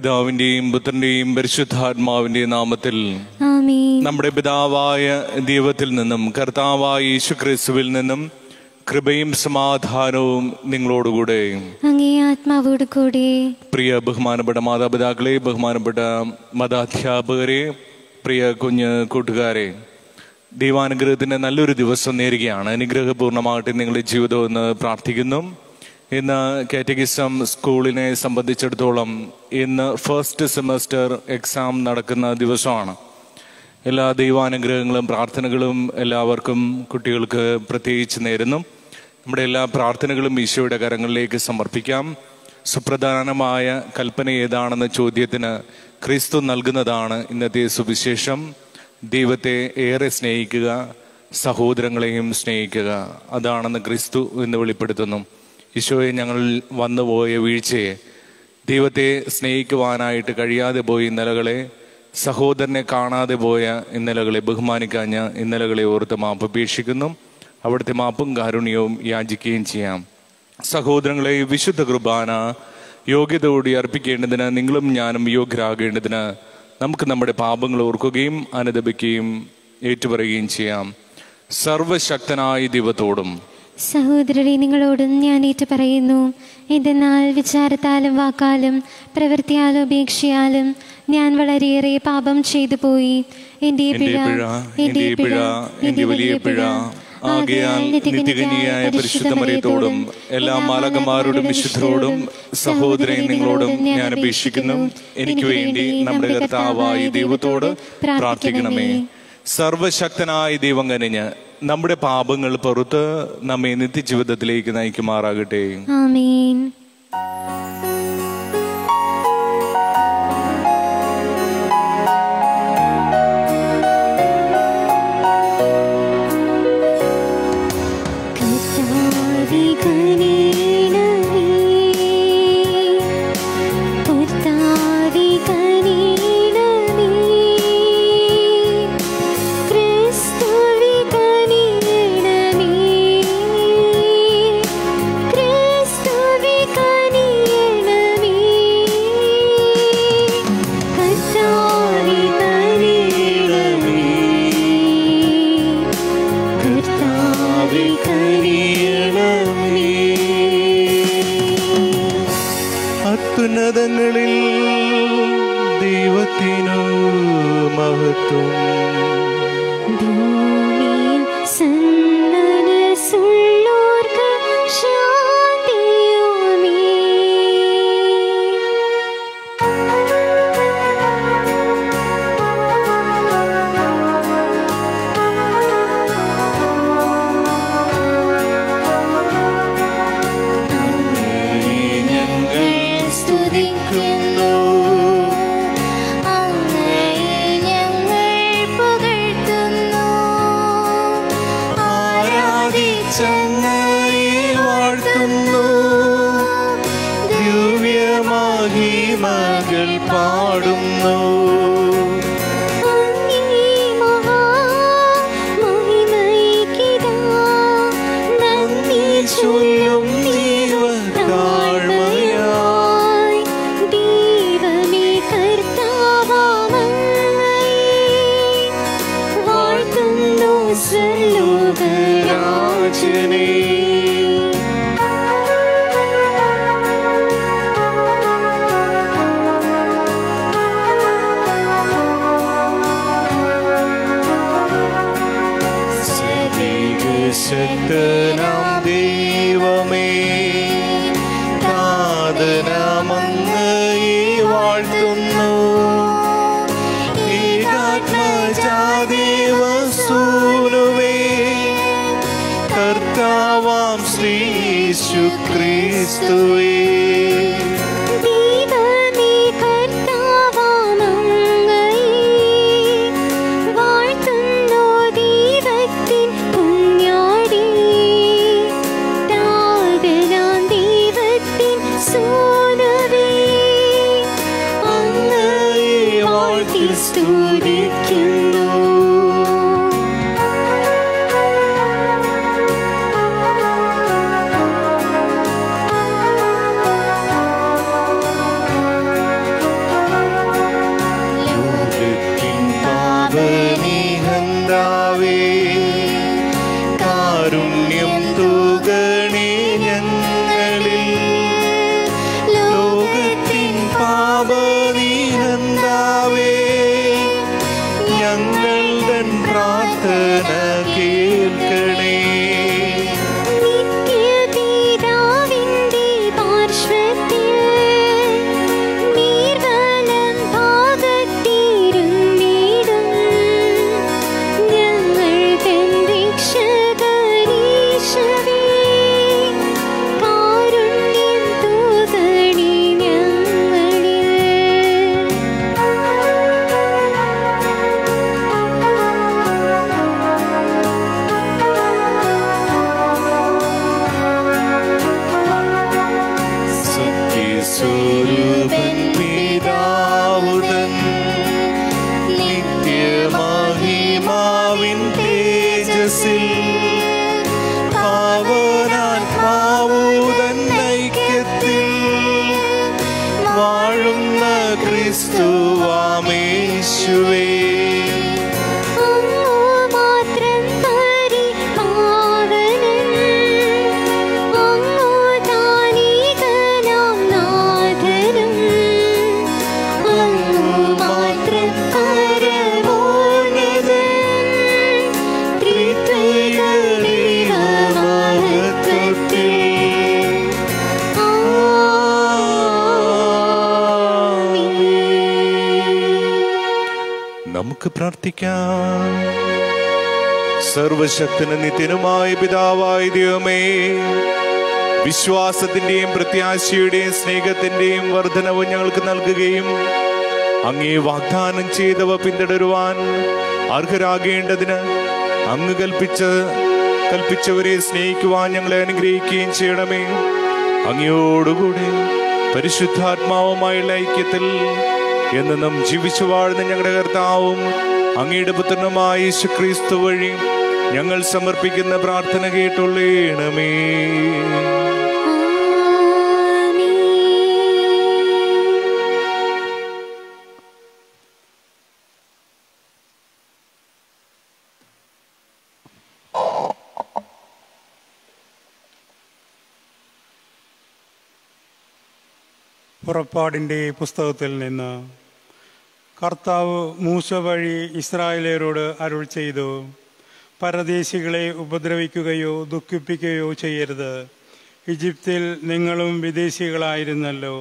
പിതാവിന്റെയും പുത്രന്റെയും പരിശുദ്ധാത്മാവിന്റെയും നാമത്തിൽ ആമീൻ നമ്മുടെ പിതാവായ ദൈവത്തിൽ നിന്നും കർത്താവായ യേശു ക്രിസ്തുവിൽ നിന്നും കൃപയും സമാധാനവും നിങ്ങളോടുകൂടെ അങ്ങേ ആത്മാവോട് കൂടെ പ്രിയ ബഹുമാനപ്പെട്ട മാതാപിതാക്കളെ ബഹുമാനപ്പെട്ട മതാധ്യാപകരെ പ്രിയ കുഞ്ഞ് കൂട്ടുകാരെ ദൈവാനുഗ്രഹത്തിന്റെ നല്ലൊരു ദിവസം നേരുകയാണ് അനുഗ്രഹപൂർണ്ണമായിട്ട് നിങ്ങളുടെ ജീവിതം എന്ന് പ്രാർത്ഥിക്കുന്നു ഇന്ന് കാറ്റഗിസം സ്കൂളിനെ സംബന്ധിച്ചിടത്തോളം ഇന്ന് ഫസ്റ്റ് സെമസ്റ്റർ എക്സാം നടക്കുന്ന ദിവസമാണ് എല്ലാ ദൈവാനുഗ്രഹങ്ങളും പ്രാർത്ഥനകളും എല്ലാവർക്കും കുട്ടികൾക്ക് പ്രത്യേകിച്ച് നേരുന്നു നമ്മുടെ എല്ലാ പ്രാർത്ഥനകളും ഈശോയുടെ കരങ്ങളിലേക്ക് സമർപ്പിക്കാം സുപ്രധാനമായ കൽപ്പന ഏതാണെന്ന ചോദ്യത്തിന് ക്രിസ്തു നൽകുന്നതാണ് ഇന്നത്തെ സുവിശേഷം ദൈവത്തെ ഏറെ സ്നേഹിക്കുക സഹോദരങ്ങളെയും സ്നേഹിക്കുക അതാണെന്ന് ക്രിസ്തു എന്ന് വെളിപ്പെടുത്തുന്നു ഈശോയെ ഞങ്ങളിൽ വന്നുപോയ വീഴ്ചയെ ദൈവത്തെ സ്നേഹിക്കുവാനായിട്ട് കഴിയാതെ പോയ ഇന്നലകളെ സഹോദരനെ കാണാതെ പോയ ഇന്നലകളെ ബഹുമാനിക്കാഞ്ഞ ഇന്നലകളെ ഓർത്ത് മാപ്പ് അപേക്ഷിക്കുന്നു അവിടുത്തെ മാപ്പും കാരുണ്യവും യാചിക്കുകയും ചെയ്യാം സഹോദരങ്ങളെ വിശുദ്ധ കുർബാന യോഗ്യതയോടെ അർപ്പിക്കേണ്ടതിന് നിങ്ങളും ഞാനും യോഗ്യരാകേണ്ടതിന് നമുക്ക് നമ്മുടെ പാപങ്ങൾ ഓർക്കുകയും അനുദപിക്കുകയും ഏറ്റുപറയുകയും ചെയ്യാം സർവശക്തനായ ദൈവത്തോടും സഹോദരരെ നിങ്ങളോടും ഞാൻ ഏറ്റു പറയുന്നു എന്തെന്നാൽ വിചാരത്താലും വാക്കാലും പ്രവൃത്തിയാലും ഉപേക്ഷയാലും ഞാൻ വളരെയേറെ പാപം ചെയ്തു പോയി എൻ്റെ എന്റെ പിഴ പിഴ എന്റെ പിഴ എന്റെ വലിയ പിഴ ആകയാൽ നിത്യകന്യായ പരിശുദ്ധ മറിയത്തോടും എല്ലാ മാലകന്മാരോടും വിശുദ്ധരോടും സഹോദരൻ നിങ്ങളോടും ഞാൻ അപേക്ഷിക്കുന്നു എനിക്ക് വേണ്ടി നമ്മുടെ കർത്താവായ ദൈവത്തോട് പ്രാർത്ഥിക്കണമേ സർവശക്തനായ ദൈവം കനിഞ്ഞ് നമ്മുടെ പാപങ്ങൾ പുറത്ത് നമ്മെ നിത്യജീവിതത്തിലേക്ക് നയിക്കുമാറാകട്ടെ ആമേൻ കർത്താവേ കനിയണമേ. കർത്താവേ കനിയണമേ. ക്രിസ്തുവേ കനിയണമേ. ക്രിസ്തുവേ കനിയണമേ. കർത്താവേ കനിയണമേ. കർത്താവേ കനിയണമേ. അത്യുന്നതങ്ങളിൽ ദൈവത്തിനു മഹത്വം ഭൂമിയിൽ സന്മനസ്സുള്ളോർക്ക് ശാന്തിയുമേ. ഞങ്ങൾ സ്തുതിക്കുന്നു അങ്ങയെ ഞങ്ങൾ പുകഴ്ത്തുന്നു ആരാധിച്ചങ്ങയെ വാഴ്ത്തുന്നു ദിവ്യമഹിമകൾ പാടുന്നു അങ്ങേ മഹാമഹിമയ്ക്കിതാ നന്ദി ചൊല്ലും ദൈവത്താഴ്മയായി ദൈവമേ കർത്താവാമങ്ങയെ വാഴ്ത്തുന്നു സർലോകരാജനെ ശക്തനാം ദൈവമേ നാദനമങ്ങയെ വാഴ്ത്തുന്നു ഏകാത്മജാദേവസൂനുവേ കർത്താവാം ശ്രീശു ക്രിസ്തുവേ ദൈവമേ കർത്താവാമങ്ങയെ വാഴ്ത്തുന്നു ദൈവത്തിൻ കുഞ്ഞാടേ താകലാം ദൈവത്തിൻ സോനവേ അങ്ങയെ വാഴ്ത്തി സ്തുതിക്കുന്നു ഞങ്ങളുടെ പ്രാർത്ഥന കേൾക്കണേ നിത്യപിതാവിന്റെ പാർശ്വത്തിൽ നീർവലം ഭാഗത്തിരുന്നിടും ഞങ്ങൾ തൻ രക്ഷകരീശവേ കാരുണ്യം തൂകണി സത്യസ്വരൂപൻ പിതാവുതൻ നിത്യമഹിമാവിൻ തേജസ്സിൽ പാവനാത്മാവുതൻ ഐക്യത്തിൽ വാഴുന്ന ക്രിസ്തുവാമേശുവേ അങ്ങു മാത്രം പരിപാവനൻ അങ്ങു താനീകനാം നാഥനും അങ്ങു മാത്രം പരമോന്നതൻ ത്രിത്വൈക ദൈവമഹത്വത്തിൽ നമുക്ക് പ്രാർത്ഥിക്കാം സർവശക്തന് നിത്യനുമായ പിതാവായ ദൈവമേ വിശ്വാസത്തിന്റെയും പ്രത്യാശയുടെയും സ്നേഹത്തിന്റെയും വർധനവ് ഞങ്ങൾക്ക് നൽകുകയും അങ്ങേ വാഗ്ദാനം ചെയ്തവ പിന്തുടരുവാൻ അർഹരാകേണ്ടതിന് അങ്ങ് കൽപ്പിച്ച കൽപ്പിച്ചവരെ സ്നേഹിക്കുവാൻ ഞങ്ങളെ അനുഗ്രഹിക്കുകയും ചെയ്യണമേ അങ്ങയോടുകൂടെ പരിശുദ്ധാത്മാവുമായുള്ള ഐക്യത്തിൽ എന്നും ജീവിച്ചു വാഴുന്ന ഞങ്ങളുടെ കർത്താവും അങ്ങയുടെ പുത്രനുമായ യേശു ക്രിസ്തു വഴി ഞങ്ങൾ സമർപ്പിക്കുന്ന പ്രാർത്ഥന കേട്ടുള്ളേണമേ പുറപ്പാടിൻ്റെ പുസ്തകത്തിൽ നിന്ന് കർത്താവ് മൂസ വഴി ഇസ്രായേലരോട് അരുൾ ചെയ്തു പരദേശികളെ ഉപദ്രവിക്കുകയോ ദുഃഖിപ്പിക്കുകയോ ചെയ്യരുത് ഈജിപ്തിൽ നിങ്ങളും വിദേശികളായിരുന്നല്ലോ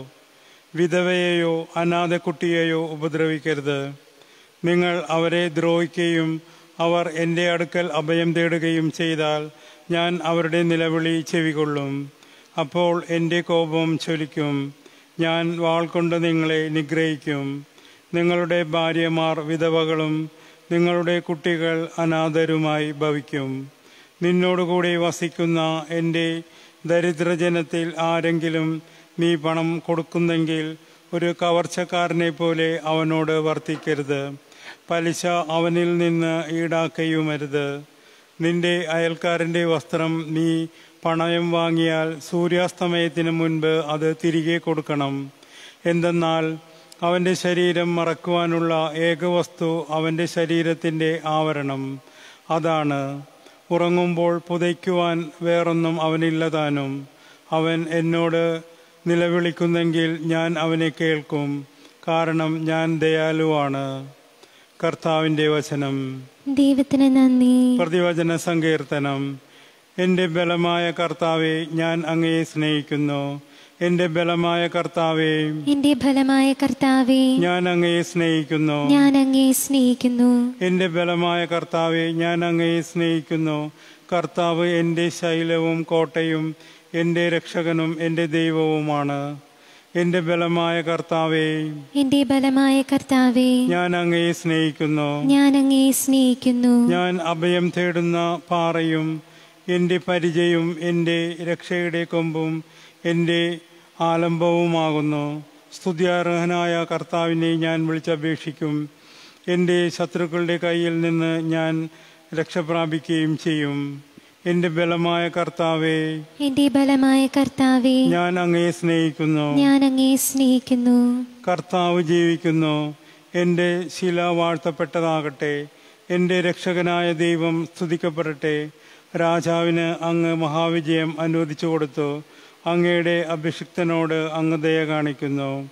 വിധവയെയോ അനാഥക്കുട്ടിയെയോ ഉപദ്രവിക്കരുത് നിങ്ങൾ അവരെ ദ്രോഹിക്കുകയും അവർ എൻ്റെ അടുക്കൽ അഭയം തേടുകയും ചെയ്താൽ ഞാൻ അവരുടെ നിലവിളി ചെവികൊള്ളും അപ്പോൾ എൻ്റെ കോപം ചൊലിക്കും ഞാൻ വാൾ കൊണ്ട് നിങ്ങളെ നിഗ്രഹിക്കും നിങ്ങളുടെ ഭാര്യമാർ വിധവകളും നിങ്ങളുടെ കുട്ടികൾ അനാഥരുമായി ഭവിക്കും നിന്നോടുകൂടി വസിക്കുന്ന എൻ്റെ ദരിദ്രജനത്തിൽ ആരെങ്കിലും നീ പണം കൊടുക്കുന്നെങ്കിൽ ഒരു കവർച്ചക്കാരനെ പോലെ അവനോട് വർത്തിക്കരുത് പലിശ അവനിൽ നിന്ന് ഈടാക്കയുമരുത് നിന്റെ അയൽക്കാരൻ്റെ വസ്ത്രം നീ പണയം വാങ്ങിയാൽ സൂര്യാസ്തമയത്തിന് മുൻപ് അത് തിരികെ കൊടുക്കണം എന്തെന്നാൽ അവൻ്റെ ശരീരം മറക്കുവാനുള്ള ഏക വസ്തു അവൻ്റെ ശരീരത്തിൻ്റെ ആവരണം അതാണ് ഉറങ്ങുമ്പോൾ പുതയ്ക്കുവാൻ വേറൊന്നും അവനില്ലതാനും അവൻ എന്നോട് നിലവിളിക്കുന്നെങ്കിൽ ഞാൻ അവനെ കേൾക്കും കാരണം ഞാൻ ദയാലുവാണ് കർത്താവിൻ്റെ വചനം ദൈവത്തിന് നന്ദി പ്രതിവചന സങ്കീർത്തനം എൻ്റെ ബലമായ കർത്താവെ ഞാൻ അങ്ങയെ സ്നേഹിക്കുന്നു എൻ്റെ ബലമായ കർത്താവെ എന്റെ ഫലമായ കർത്താവെ ഞാൻ അങ്ങയെ സ്നേഹിക്കുന്നു ഞാൻ അങ്ങേ സ്നേഹിക്കുന്നു എൻ്റെ ബലമായ കർത്താവെ ഞാൻ അങ്ങയെ സ്നേഹിക്കുന്നു കർത്താവ് എൻ്റെ ശൈലവും കോട്ടയും എൻ്റെ രക്ഷകനും എൻ്റെ ദൈവവുമാണ് എൻ്റെ ബലമായ കർത്താവെ എന്റെ ബലമായ കർത്താവെ ഞാൻ അങ്ങയെ സ്നേഹിക്കുന്നു ഞാൻ അങ്ങേ സ്നേഹിക്കുന്നു ഞാൻ അഭയം തേടുന്ന പാറയും എൻ്റെ പരിചയും എൻ്റെ രക്ഷയുടെ കൊമ്പും എൻ്റെ ആലംബവുമാകുന്നു സ്തുത്യാർഹനായ കർത്താവിനെ ഞാൻ വിളിച്ചപേക്ഷിക്കും എൻ്റെ ശത്രുക്കളുടെ കയ്യിൽ നിന്ന് ഞാൻ രക്ഷ പ്രാപിക്കുകയും ചെയ്യും എൻ്റെ ബലമായ കർത്താവെ എന്റെ ബലമായ കർത്താവെ ഞാൻ അങ്ങയെ സ്നേഹിക്കുന്നു ഞാൻ അങ്ങേ സ്നേഹിക്കുന്നു കർത്താവ് ജീവിക്കുന്നു എൻ്റെ ശില വാഴ്ത്തപ്പെട്ടതാകട്ടെ എൻ്റെ രക്ഷകനായ ദൈവം സ്തുതിക്കപ്പെടട്ടെ രാജാവിന് അങ്ങ് മഹാവിജയം അനുവദിച്ചു കൊടുത്തു അങ്ങയുടെ അഭിഷിക്തനോട് അങ്ങ് ദയ കാണിക്കുന്നു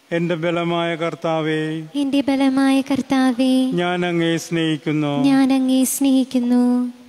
എൻ്റെ ബലമായ കർത്താവെ എന്റെ ബലമായ കർത്താവെ ഞാൻ അങ്ങേ സ്നേഹിക്കുന്നു ഞാൻ അങ്ങേ സ്നേഹിക്കുന്നു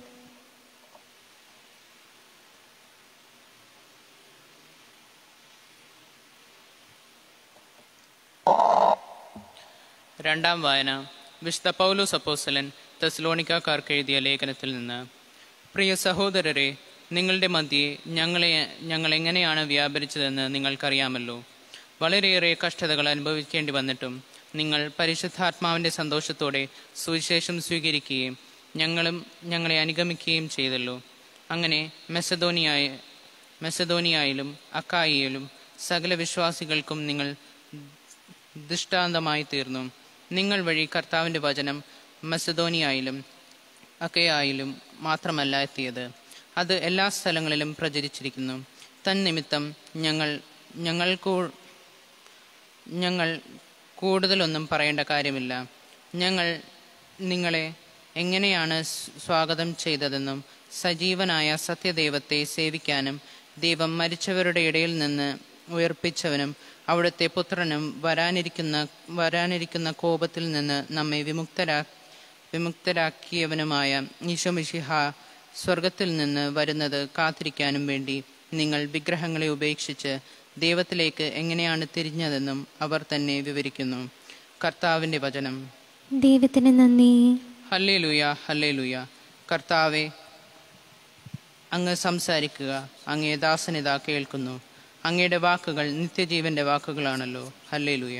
രണ്ടാം വായന വിശുദ്ധ പൗലോസ് അപ്പോസ്തലൻ തെസ്ലോണിക്കാർക്ക് എഴുതിയ ലേഖനത്തിൽ നിന്ന് പ്രിയ സഹോദരരെ നിങ്ങളുടെ മധ്യേ ഞങ്ങളെ ഞങ്ങൾ എങ്ങനെയാണ് വ്യാപരിച്ചതെന്ന് നിങ്ങൾക്കറിയാമല്ലോ വളരെയേറെ കഷ്ടതകൾ അനുഭവിക്കേണ്ടി വന്നിട്ടും നിങ്ങൾ പരിശുദ്ധാത്മാവിൻ്റെ സന്തോഷത്തോടെ സുവിശേഷം സ്വീകരിക്കുകയും ഞങ്ങളും ഞങ്ങളെ അനുഗമിക്കുകയും ചെയ്തല്ലോ അങ്ങനെ മെസദോനിയായ മെസദോനിയായാലും അക്കായിയിലും സകല വിശ്വാസികൾക്കും നിങ്ങൾ ദൃഷ്ടാന്തമായി തീർന്നു നിങ്ങൾ വഴി കർത്താവിൻ്റെ വചനം മസദോനിയായാലും അക്കയായാലും മാത്രമല്ല എത്തിയത് അത് എല്ലാ സ്ഥലങ്ങളിലും പ്രചരിച്ചിരിക്കുന്നു തന്നിമിത്തം ഞങ്ങൾ ഞങ്ങൾക്കൂ ഞങ്ങൾ കൂടുതലൊന്നും പറയേണ്ട കാര്യമില്ല ഞങ്ങൾ നിങ്ങളെ എങ്ങനെയാണ് സ് സ്വാഗതം ചെയ്തതെന്നും സജീവനായ സത്യദൈവത്തെ സേവിക്കാനും ദൈവം മരിച്ചവരുടെ ഇടയിൽ നിന്ന് ഉയർപ്പിച്ചവനും അവിടുത്തെ പുത്രനും വരാനിരിക്കുന്ന വരാനിരിക്കുന്ന കോപത്തിൽ നിന്ന് നമ്മെ വിമുക്തരാ വിമുക്തരാക്കിയവനുമായ ഈശോമിഷിഹ സ്വർഗത്തിൽ നിന്ന് വരുന്നത് കാത്തിരിക്കാനും വേണ്ടി നിങ്ങൾ വിഗ്രഹങ്ങളെ ഉപേക്ഷിച്ച് ദൈവത്തിലേക്ക് എങ്ങനെയാണ് തിരിഞ്ഞതെന്നും അവർ തന്നെ വിവരിക്കുന്നു കർത്താവിൻ്റെ വചനം ദൈവത്തിന് നന്ദി ഹല്ലേ ലുയ ഹല്ലേ ലുയ കർത്താവെ അങ്ങ് സംസാരിക്കുക അങ്ങേ ദാസനിത കേൾക്കുന്നു അങ്ങയുടെ വാക്കുകൾ നിത്യജീവന്റെ വാക്കുകളാണല്ലോ ഹല്ലേ ലുയ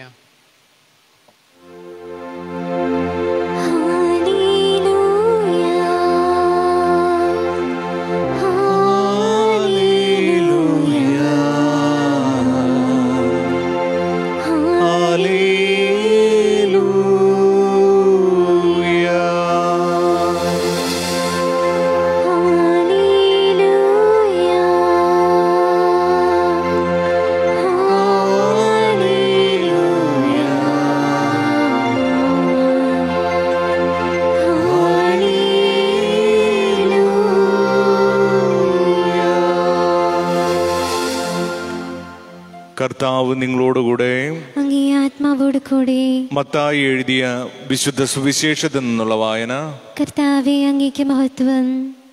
കർത്താവ് നിങ്ങളോടുകൂടെ അങ്ങേ ആത്മാവോട് കൂടെ മത്തായി എഴുതിയ വിശുദ്ധ സുവിശേഷത്തിൽ നിന്നുള്ള വായന കർത്താവെ അങ്ങേക്ക് മഹത്വം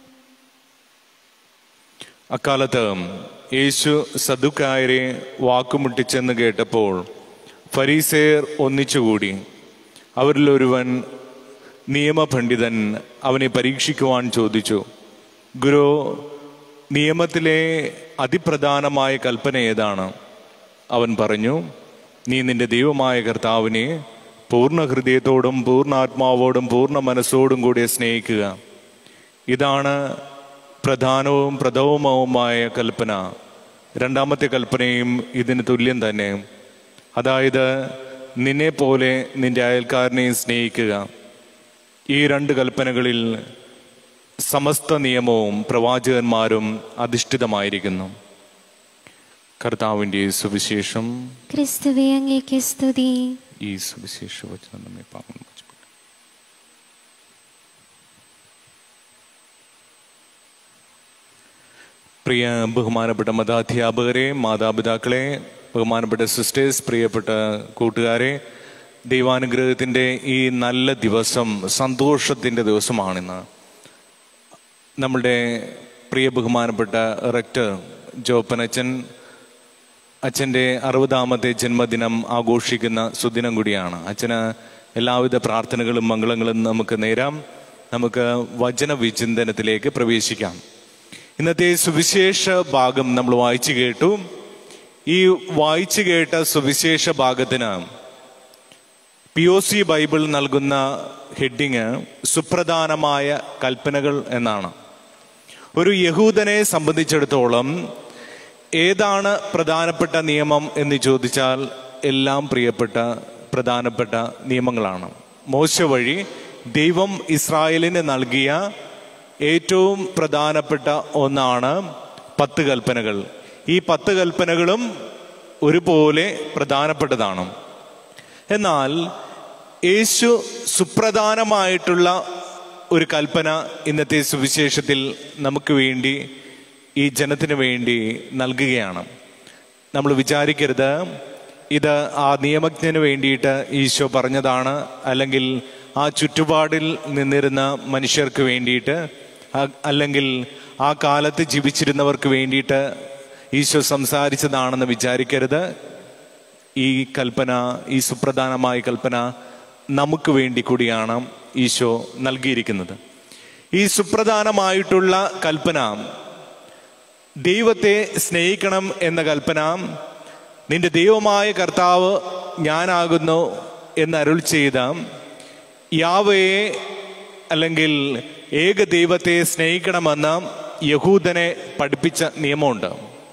അക്കാലത്ത് യേശു സദുക്കായരെ വാക്കുമുട്ടിച്ചെന്ന് കേട്ടപ്പോൾ ഫരീസേർ ഒന്നിച്ചുകൂടി അവരിലൊരുവൻ നിയമപണ്ഡിതൻ അവനെ പരീക്ഷിക്കുവാൻ ചോദിച്ചു ഗുരു നിയമത്തിലെ അതിപ്രധാനമായ കൽപ്പന ഏതാണ് അവൻ പറഞ്ഞു നീ നിന്റെ ദൈവമായ കർത്താവിനെ പൂർണ്ണ ഹൃദയത്തോടും പൂർണ്ണാത്മാവോടും പൂർണ്ണ മനസ്സോടും കൂടി സ്നേഹിക്കുക ഇതാണ് പ്രധാനവും പ്രഥമവുമായ കൽപ്പന രണ്ടാമത്തെ കൽപ്പനയും ഇതിന് തുല്യം തന്നെ അതായത് നിന്നെ പോലെ നിന്റെ അയൽക്കാരനെയും സ്നേഹിക്കുക ഈ രണ്ട് കൽപ്പനകളിൽ സമസ്ത നിയമവും പ്രവാചകന്മാരും അധിഷ്ഠിതമായിരിക്കുന്നു കർത്താവിൻ്റെ സുവിശേഷം ക്രിസ്തുവെ അങ്ങേക്ക് സ്തുതി ഈ സുവിശേഷ വചനം നമ്മെ പാപം മോചിപ്പിക്കും. പ്രിയ ബഹുമാനപ്പെട്ട മതാധ്യാപകരെ മാതാപിതാക്കളെ ബഹുമാനപ്പെട്ട സിസ്റ്റേഴ്സ് പ്രിയപ്പെട്ട കൂട്ടുകാരെ ദൈവാനുഗ്രഹത്തിൻ്റെ ഈ നല്ല ദിവസം സന്തോഷത്തിൻ്റെ ദിവസമാണിന്ന് നമ്മുടെ പ്രിയ ബഹുമാനപ്പെട്ട റെക്ടർ ജോപ്പനച്ചൻ അച്ഛൻ്റെ അറുപതാമത്തെ ജന്മദിനം ആഘോഷിക്കുന്ന സുദിനം കൂടിയാണ് അച്ഛന് എല്ലാവിധ പ്രാർത്ഥനകളും മംഗളങ്ങളും നമുക്ക് നേരാം നമുക്ക് വചന വിചിന്തനത്തിലേക്ക് പ്രവേശിക്കാം ഇന്നത്തെ സുവിശേഷ ഭാഗം നമ്മൾ വായിച്ചു കേട്ടു ഈ വായിച്ചു കേട്ട സുവിശേഷ ഭാഗത്തിന് പി ഒ സി ബൈബിൾ നൽകുന്ന ഹെഡിങ് സുപ്രധാനമായ കൽപ്പനകൾ എന്നാണ് ഒരു യഹൂദനെ സംബന്ധിച്ചിടത്തോളം ഏതാണ് പ്രധാനപ്പെട്ട നിയമം എന്ന് ചോദിച്ചാൽ എല്ലാം പ്രിയപ്പെട്ട പ്രധാനപ്പെട്ട നിയമങ്ങളാണ് മോശ വഴി ദൈവം ഇസ്രായേലിന് നൽകിയ ഏറ്റവും പ്രധാനപ്പെട്ട ഒന്നാണ് പത്ത് കൽപ്പനകൾ ഈ പത്ത് കൽപ്പനകളും ഒരുപോലെ പ്രധാനപ്പെട്ടതാണ് എന്നാൽ യേശു സുപ്രധാനമായിട്ടുള്ള ഒരു കൽപ്പന ഇന്നത്തെ സുവിശേഷത്തിൽ നമുക്ക് വേണ്ടി ഈ ജനത്തിന് വേണ്ടി നൽകുകയാണ് നമ്മൾ വിചാരിക്കരുത് ഇത് ആ നിയമജ്ഞന് വേണ്ടിയിട്ട് ഈശോ പറഞ്ഞതാണ് അല്ലെങ്കിൽ ആ ചുറ്റുപാടിൽ നിന്നിരുന്ന മനുഷ്യർക്ക് വേണ്ടിയിട്ട് അ- അല്ലെങ്കിൽ ആ കാലത്ത് ജീവിച്ചിരുന്നവർക്ക് വേണ്ടിയിട്ട് ഈശോ സംസാരിച്ചതാണെന്ന് വിചാരിക്കരുത് ഈ കൽപ്പന ഈ സുപ്രധാനമായ കൽപ്പന നമുക്ക് വേണ്ടി കൂടിയാണ് ഈശോ നൽകിയിരിക്കുന്നത് ഈ സുപ്രധാനമായിട്ടുള്ള കൽപ്പന ദൈവത്തെ സ്നേഹിക്കണം എന്ന കൽപ്പന നിന്റെ ദൈവമായ കർത്താവ് ഞാനാകുന്നു എന്ന് അരുൾ ചെയ്ത യാവയെ അല്ലെങ്കിൽ ഏക ദൈവത്തെ സ്നേഹിക്കണമെന്ന് യഹൂദനെ പഠിപ്പിച്ച നിയമമുണ്ട്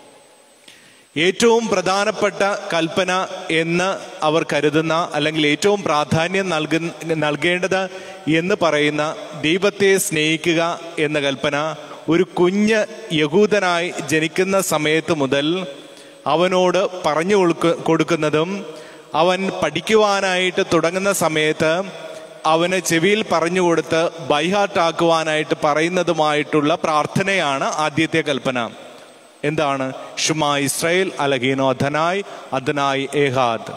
ഏറ്റവും പ്രധാനപ്പെട്ട കൽപ്പന എന്ന് അവർ കരുതുന്ന അല്ലെങ്കിൽ ഏറ്റവും പ്രാധാന്യം നൽകു നൽകേണ്ടത് എന്ന് പറയുന്ന ദൈവത്തെ സ്നേഹിക്കുക എന്ന കൽപ്പന ഒരു കുഞ്ഞ് യഹൂദനായി ജനിക്കുന്ന സമയത്ത് മുതൽ അവനോട് പറഞ്ഞു കൊടുക്ക കൊടുക്കുന്നതും അവൻ പഠിക്കുവാനായിട്ട് തുടങ്ങുന്ന സമയത്ത് അവന് ചെവിയിൽ പറഞ്ഞു കൊടുത്ത് ബൈഹാർട്ടാക്കുവാനായിട്ട് പറയുന്നതുമായിട്ടുള്ള പ്രാർത്ഥനയാണ് ആദ്യത്തെ കൽപ്പന എന്താണ് ഷുമാ ഇസ്രായേൽ അലഹീനോ അധനായ് അധനായ് ഏഹാദ്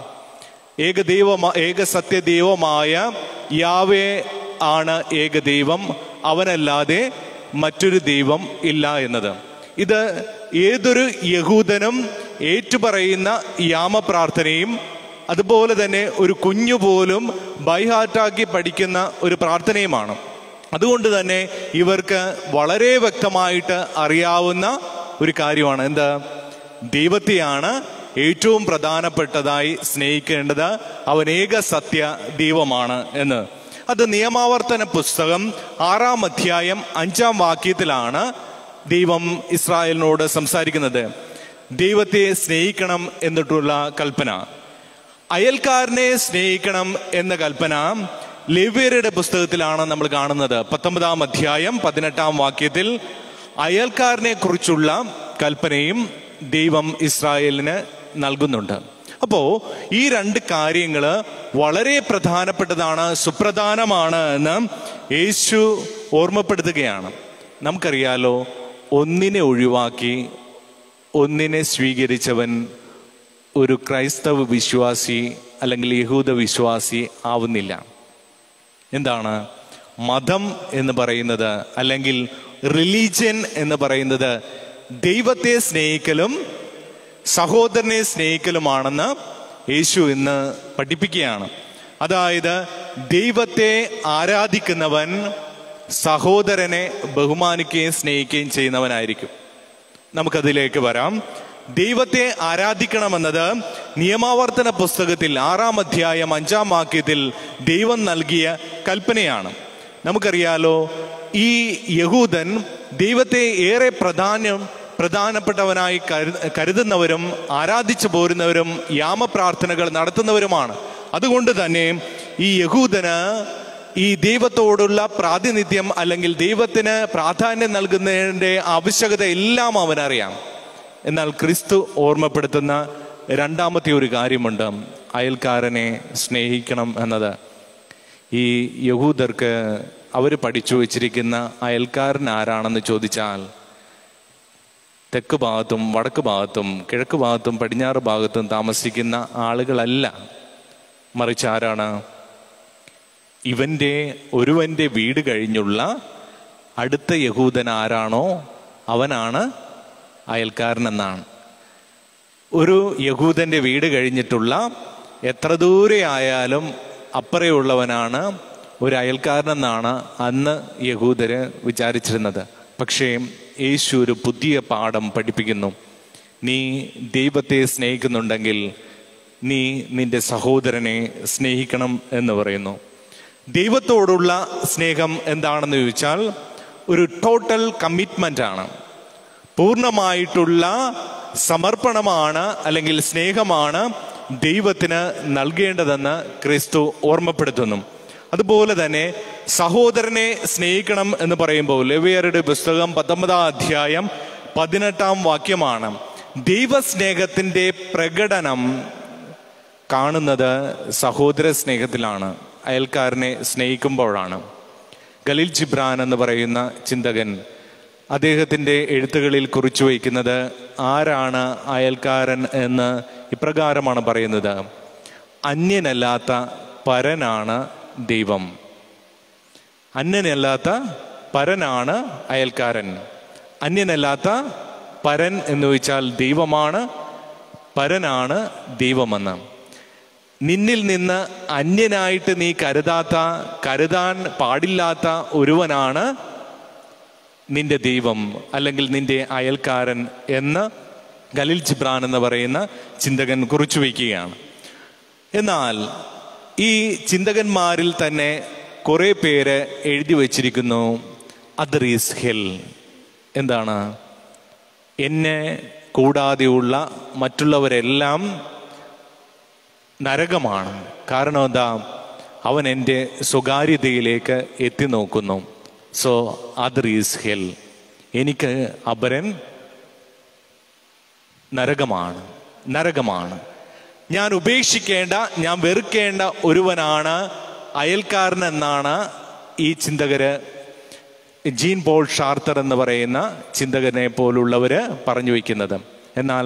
ഏകദൈവ ഏക സത്യദൈവമായ യാവേ ആണ് ഏകദൈവം അവനല്ലാതെ മറ്റൊരു ദൈവം ഇല്ല എന്നത് ഇത് ഏതൊരു യഹൂദനും ഏറ്റുപറയുന്ന യാമപ്രാർത്ഥനയും അതുപോലെ തന്നെ ഒരു കുഞ്ഞു പോലും ബൈഹാർട്ടാക്കി പഠിക്കുന്ന ഒരു പ്രാർത്ഥനയുമാണ് അതുകൊണ്ട് തന്നെ ഇവർക്ക് വളരെ വ്യക്തമായിട്ട് അറിയാവുന്ന ഒരു കാര്യമാണ് എന്താ ദൈവത്തെയാണ് ഏറ്റവും പ്രധാനപ്പെട്ടതായി സ്നേഹിക്കേണ്ടത് അവൻ ഏക സത്യ ദൈവമാണ് എന്ന് അത് നിയമാവർത്തന പുസ്തകം ആറാം അധ്യായം അഞ്ചാം വാക്യത്തിലാണ് ദൈവം ഇസ്രായേലിനോട് സംസാരിക്കുന്നത് ദൈവത്തെ സ്നേഹിക്കണം എന്നിട്ടുള്ള കൽപ്പന അയൽക്കാരനെ സ്നേഹിക്കണം എന്ന കൽപ്പന ലെവ്യരുടെ പുസ്തകത്തിലാണ് നമ്മൾ കാണുന്നത് പത്തൊമ്പതാം അധ്യായം പതിനെട്ടാം വാക്യത്തിൽ അയൽക്കാരനെ കുറിച്ചുള്ള കൽപ്പനയും ദൈവം ഇസ്രായേലിന് നൽകുന്നുണ്ട് അപ്പോ ഈ രണ്ട് കാര്യങ്ങൾ വളരെ പ്രധാനപ്പെട്ടതാണ് സുപ്രധാനമാണ് എന്ന് യേശു ഓർമ്മപ്പെടുത്തുകയാണ് നമുക്കറിയാലോ ഒന്നിനെ ഒഴിവാക്കി ഒന്നിനെ സ്വീകരിച്ചവൻ ഒരു ക്രൈസ്തവ വിശ്വാസി അല്ലെങ്കിൽ യഹൂദ വിശ്വാസി ആവുന്നില്ല എന്താണ് മതം എന്ന് പറയുന്നത് അല്ലെങ്കിൽ റിലീജിയൻ എന്ന് പറയുന്നത് ദൈവത്തെ സ്നേഹിക്കലും സഹോദരനെ സ്നേഹിക്കലുമാണെന്ന് യേശു ഇന്ന് പഠിപ്പിക്കുകയാണ് അതായത് ദൈവത്തെ ആരാധിക്കുന്നവൻ സഹോദരനെ ബഹുമാനിക്കുകയും സ്നേഹിക്കുകയും ചെയ്യുന്നവനായിരിക്കും നമുക്കതിലേക്ക് വരാം ദൈവത്തെ ആരാധിക്കണമെന്നത് നിയമാവർത്തന പുസ്തകത്തിൽ ആറാം അധ്യായം അഞ്ചാം വാക്യത്തിൽ ദൈവം നൽകിയ കൽപ്പനയാണ് നമുക്കറിയാലോ ഈ യഹൂദൻ ദൈവത്തെ ഏറെ പ്രധാനം പ്രധാനപ്പെട്ടവനായി കരു കരുതുന്നവരും ആരാധിച്ചു പോരുന്നവരും യാമപ്രാർത്ഥനകൾ നടത്തുന്നവരുമാണ് അതുകൊണ്ട് തന്നെ ഈ യഹൂദന് ഈ ദൈവത്തോടുള്ള പ്രാതിനിധ്യം അല്ലെങ്കിൽ ദൈവത്തിന് പ്രാധാന്യം നൽകുന്നതിൻ്റെ ആവശ്യകത എല്ലാം അവനറിയാം എന്നാൽ ക്രിസ്തു ഓർമ്മപ്പെടുത്തുന്ന രണ്ടാമത്തെ ഒരു കാര്യമുണ്ട് അയൽക്കാരനെ സ്നേഹിക്കണം എന്നത് ഈ യഹൂദർക്ക് അവർ പഠിച്ചു വച്ചിരിക്കുന്ന അയൽക്കാരൻ ആരാണെന്ന് ചോദിച്ചാൽ തെക്ക് ഭാഗത്തും വടക്ക് ഭാഗത്തും കിഴക്ക് ഭാഗത്തും പടിഞ്ഞാറ് ഭാഗത്തും താമസിക്കുന്ന ആളുകളല്ല മറിച്ച് ആരാണ് ഇവന്റെ ഒരുവന്റെ വീട് കഴിഞ്ഞുള്ള അടുത്ത യഹൂദൻ ആരാണോ അവനാണ് അയൽക്കാരനെന്നാണ് ഒരു യഹൂദന്റെ വീട് കഴിഞ്ഞിട്ടുള്ള എത്ര ദൂരെ ആയാലും അപ്പറയുള്ളവനാണ് ഒരു അയൽക്കാരനെന്നാണ് അന്ന് യഹൂദര് വിചാരിച്ചിരുന്നത് പക്ഷേ യേശു ഒരു പുതിയ പാഠം പഠിപ്പിക്കുന്നു നീ ദൈവത്തെ സ്നേഹിക്കുന്നുണ്ടെങ്കിൽ നീ നിന്റെ സഹോദരനെ സ്നേഹിക്കണം എന്ന് പറയുന്നു ദൈവത്തോടുള്ള സ്നേഹം എന്താണെന്ന് ചോദിച്ചാൽ ഒരു ടോട്ടൽ കമ്മിറ്റ്മെന്റ് ആണ് പൂർണ്ണമായിട്ടുള്ള സമർപ്പണമാണ് അല്ലെങ്കിൽ സ്നേഹമാണ് ദൈവത്തിന് നൽകേണ്ടതെന്ന് ക്രിസ്തു ഓർമ്മപ്പെടുത്തുന്നു അതുപോലെ തന്നെ സഹോദരനെ സ്നേഹിക്കണം എന്ന് പറയുമ്പോൾ ലെവിയറുടെ പുസ്തകം പത്തൊമ്പതാം അധ്യായം പതിനെട്ടാം വാക്യമാണ് ദൈവസ്നേഹത്തിന്റെ പ്രകടനം കാണുന്നത് സഹോദര സ്നേഹത്തിലാണ് അയൽക്കാരനെ സ്നേഹിക്കുമ്പോഴാണ് ഖലീൽ ജിബ്രാൻ എന്ന് പറയുന്ന ചിന്തകൻ അദ്ദേഹത്തിൻ്റെ എഴുത്തുകളിൽ കുറിച്ചു വയ്ക്കുന്നത് ആരാണ് അയൽക്കാരൻ എന്ന് ഇപ്രകാരമാണ് പറയുന്നത് അന്യനല്ലാത്ത പരനാണ് ദൈവം അന്യനല്ലാത്ത പരനാണ് അയൽക്കാരൻ അന്യനല്ലാത്ത പരൻ എന്ന് വെച്ചാൽ ദൈവമാണ് പരനാണ് ദൈവമെന്ന് നിന്നിൽ നിന്ന് അന്യനായിട്ട് നീ കരുതാത്ത കരുതാൻ പാടില്ലാത്ത ഒരുവനാണ് നിന്റെ ദൈവം അല്ലെങ്കിൽ നിന്റെ അയൽക്കാരൻ എന്ന് ഖലീൽ ജിബ്രാൻ എന്ന് പറയുന്ന ചിന്തകൻ കുറിച്ചു വയ്ക്കുകയാണ് എന്നാൽ ഈ ചിന്തകന്മാരിൽ തന്നെ കുറെ പേര് എഴുതി വച്ചിരിക്കുന്നു അതർ ഈസ് ഹെൽ എന്താണ് എന്നെ കൂടാതെയുള്ള മറ്റുള്ളവരെല്ലാം നരകമാണ് കാരണം എന്താ അവൻ എൻ്റെ സ്വകാര്യതയിലേക്ക് എത്തി നോക്കുന്നു സോ അതർ ഈസ് ഹെൽ എനിക്ക് അപരൻ നരകമാണ് നരകമാണ് ഞാൻ ഉപേക്ഷിക്കേണ്ട ഞാൻ വെറുക്കേണ്ട ഒരുവനാണ് അയൽക്കാരൻ എന്നാണ് ഈ ചിന്തകര് ജീൻ പോൾ ഷാർത്തർ എന്ന് പറയുന്ന ചിന്തകനെ പോലുള്ളവര് പറഞ്ഞു വയ്ക്കുന്നത് എന്നാൽ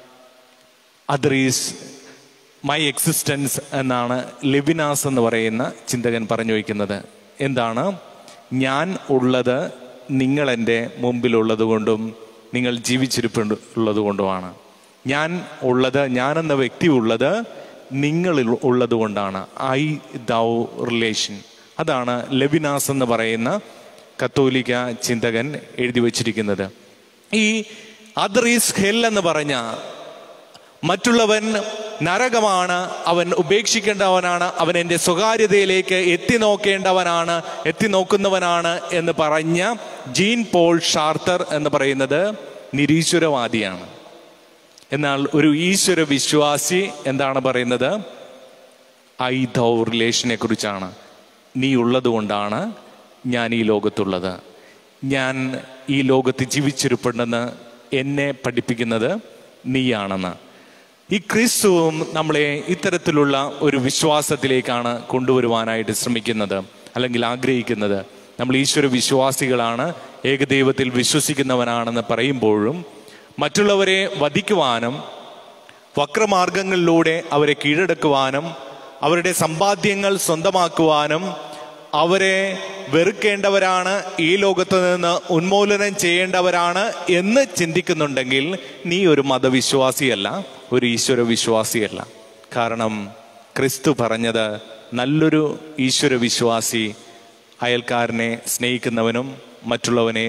അതർ ഈസ് മൈ എക്സിസ്റ്റൻസ് എന്നാണ് ലെബിനാസ് എന്ന് പറയുന്ന ചിന്തകൻ പറഞ്ഞു വയ്ക്കുന്നത് എന്താണ് ഞാൻ ഉള്ളത് നിങ്ങൾ എൻ്റെ മുമ്പിലുള്ളത് കൊണ്ടും നിങ്ങൾ ജീവിച്ചിരിപ്പുള്ളത് കൊണ്ടുമാണ് ഞാൻ ഉള്ളത് ഞാനെന്ന വ്യക്തി ഉള്ളത് നിങ്ങളിൽ ഉള്ളത് കൊണ്ടാണ് ഐ ദൗ റിലേഷൻ അതാണ് ലെബിനാസ് എന്ന് പറയുന്ന കത്തോലിക്ക ചിന്തകൻ എഴുതി വച്ചിരിക്കുന്നത് ഈ അതർ ഈസ് ഹെൽ എന്ന് പറഞ്ഞ മറ്റുള്ളവൻ നരകമാണ് അവൻ ഉപേക്ഷിക്കേണ്ടവനാണ് അവൻ എൻ്റെ സ്വകാര്യതയിലേക്ക് എത്തി നോക്കേണ്ടവനാണ് എത്തി നോക്കുന്നവനാണ് എന്ന് പറഞ്ഞ ജീൻ പോൾ ഷാർത്തർ എന്ന് പറയുന്നത് നിരീശ്വരവാദിയാണ് എന്നാൽ ഒരു ഈശ്വര വിശ്വാസി എന്താണ് പറയുന്നത് ഐ ദൗ റിലേഷനെ കുറിച്ചാണ് നീ ഉള്ളത് കൊണ്ടാണ് ഞാൻ ഈ ലോകത്തുള്ളത് ഞാൻ ഈ ലോകത്ത് ജീവിച്ചിരിപ്പുണ്ടെന്ന് എന്നെ പഠിപ്പിക്കുന്നത് നീയാണെന്ന് ഈ ക്രിസ്തുവും നമ്മളെ ഇത്തരത്തിലുള്ള ഒരു വിശ്വാസത്തിലേക്കാണ് കൊണ്ടുവരുവാനായിട്ട് ശ്രമിക്കുന്നത് അല്ലെങ്കിൽ ആഗ്രഹിക്കുന്നത് നമ്മൾ ഈശ്വര വിശ്വാസികളാണ് ഏകദൈവത്തിൽ വിശ്വസിക്കുന്നവനാണെന്ന് പറയുമ്പോഴും മറ്റുള്ളവരെ വധിക്കുവാനും വക്രമാർഗങ്ങളിലൂടെ അവരെ കീഴടക്കുവാനും അവരുടെ സമ്പാദ്യങ്ങൾ സ്വന്തമാക്കുവാനും അവരെ വെറുക്കേണ്ടവരാണ് ഈ ലോകത്ത് നിന്ന് ഉന്മൂലനം ചെയ്യേണ്ടവരാണ് എന്ന് ചിന്തിക്കുന്നുണ്ടെങ്കിൽ നീ ഒരു മതവിശ്വാസിയല്ല ഒരു ഈശ്വര വിശ്വാസിയല്ല കാരണം ക്രിസ്തു പറഞ്ഞത് നല്ലൊരു ഈശ്വര വിശ്വാസി അയൽക്കാരനെ സ്നേഹിക്കുന്നവനും മറ്റുള്ളവനെ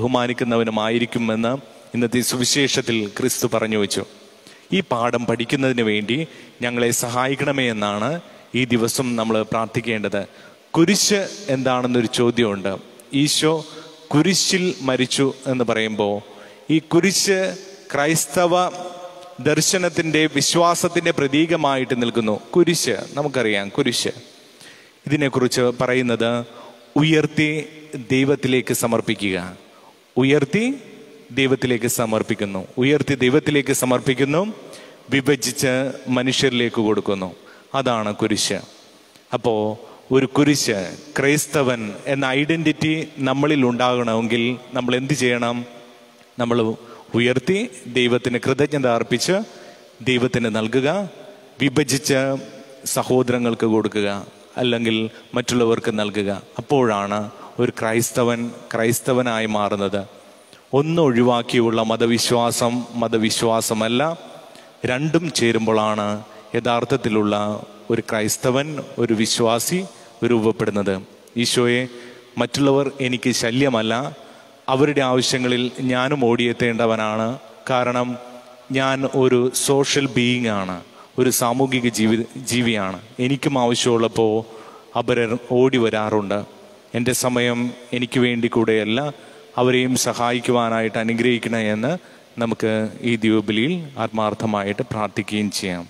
ബഹുമാനിക്കുന്നവനുമായിരിക്കുമെന്ന് ഇന്നത്തെ സുവിശേഷത്തിൽ ക്രിസ്തു പറഞ്ഞു വെച്ചു ഈ പാഠം പഠിക്കുന്നതിന് വേണ്ടി ഞങ്ങളെ സഹായിക്കണമേ എന്നാണ് ഈ ദിവസം നമ്മൾ പ്രാർത്ഥിക്കേണ്ടത് കുരിശ് എന്താണെന്നൊരു ചോദ്യമുണ്ട് ഈശോ കുരിശിൽ മരിച്ചു എന്ന് പറയുമ്പോൾ ഈ കുരിശ് ക്രൈസ്തവ ദർശനത്തിൻ്റെ വിശ്വാസത്തിൻ്റെ പ്രതീകമായിട്ട് നിൽക്കുന്നു കുരിശ് നമുക്കറിയാം കുരിശ് ഇതിനെക്കുറിച്ച് പറയുന്നത് ഉയർത്തി ദൈവത്തിലേക്ക് സമർപ്പിക്കുക ഉയർത്തി ദൈവത്തിലേക്ക് സമർപ്പിക്കുന്നു ഉയർത്തി ദൈവത്തിലേക്ക് സമർപ്പിക്കുന്നു വിഭജിച്ച് മനുഷ്യരിലേക്ക് കൊടുക്കുന്നു അതാണ് കുരിശ് അപ്പോൾ ഒരു കുരിശ് ക്രൈസ്തവൻ എന്ന ഐഡന്റിറ്റി നമ്മളിൽ ഉണ്ടാകണമെങ്കിൽ നമ്മൾ എന്ത് ചെയ്യണം നമ്മൾ ഉയർത്തി ദൈവത്തിന് കൃതജ്ഞത അർപ്പിച്ച് ദൈവത്തിന് നൽകുക വിഭജിച്ച് സഹോദരങ്ങൾക്ക് കൊടുക്കുക അല്ലെങ്കിൽ മറ്റുള്ളവർക്ക് നൽകുക അപ്പോഴാണ് ഒരു ക്രൈസ്തവൻ ക്രൈസ്തവനായി മാറുന്നത് ഒന്നൊഴിവാക്കിയുള്ള മതവിശ്വാസം മതവിശ്വാസമല്ല രണ്ടും ചേരുമ്പോഴാണ് യഥാർത്ഥത്തിലുള്ള ഒരു ക്രൈസ്തവൻ ഒരു വിശ്വാസി രൂപപ്പെടുന്നത് ഈശോയെ മറ്റുള്ളവർ എനിക്ക് ശല്യമല്ല അവരുടെ ആവശ്യങ്ങളിൽ ഞാനും ഓടിയെത്തേണ്ടവനാണ് കാരണം ഞാൻ ഒരു സോഷ്യൽ ബീയിങ് ആണ് ഒരു സാമൂഹിക ജീവി ജീവിയാണ് എനിക്കും ആവശ്യമുള്ളപ്പോൾ അവർ ഓടി വരാറുണ്ട് എൻ്റെ സമയം എനിക്ക് വേണ്ടി കൂടെയല്ല അവരെയും സഹായിക്കുവാനായിട്ട് അനുഗ്രഹിക്കണേ എന്ന് നമുക്ക് ഈ ദ്വീപലിയിൽ ആത്മാർത്ഥമായിട്ട് പ്രാർത്ഥിക്കുകയും ചെയ്യാം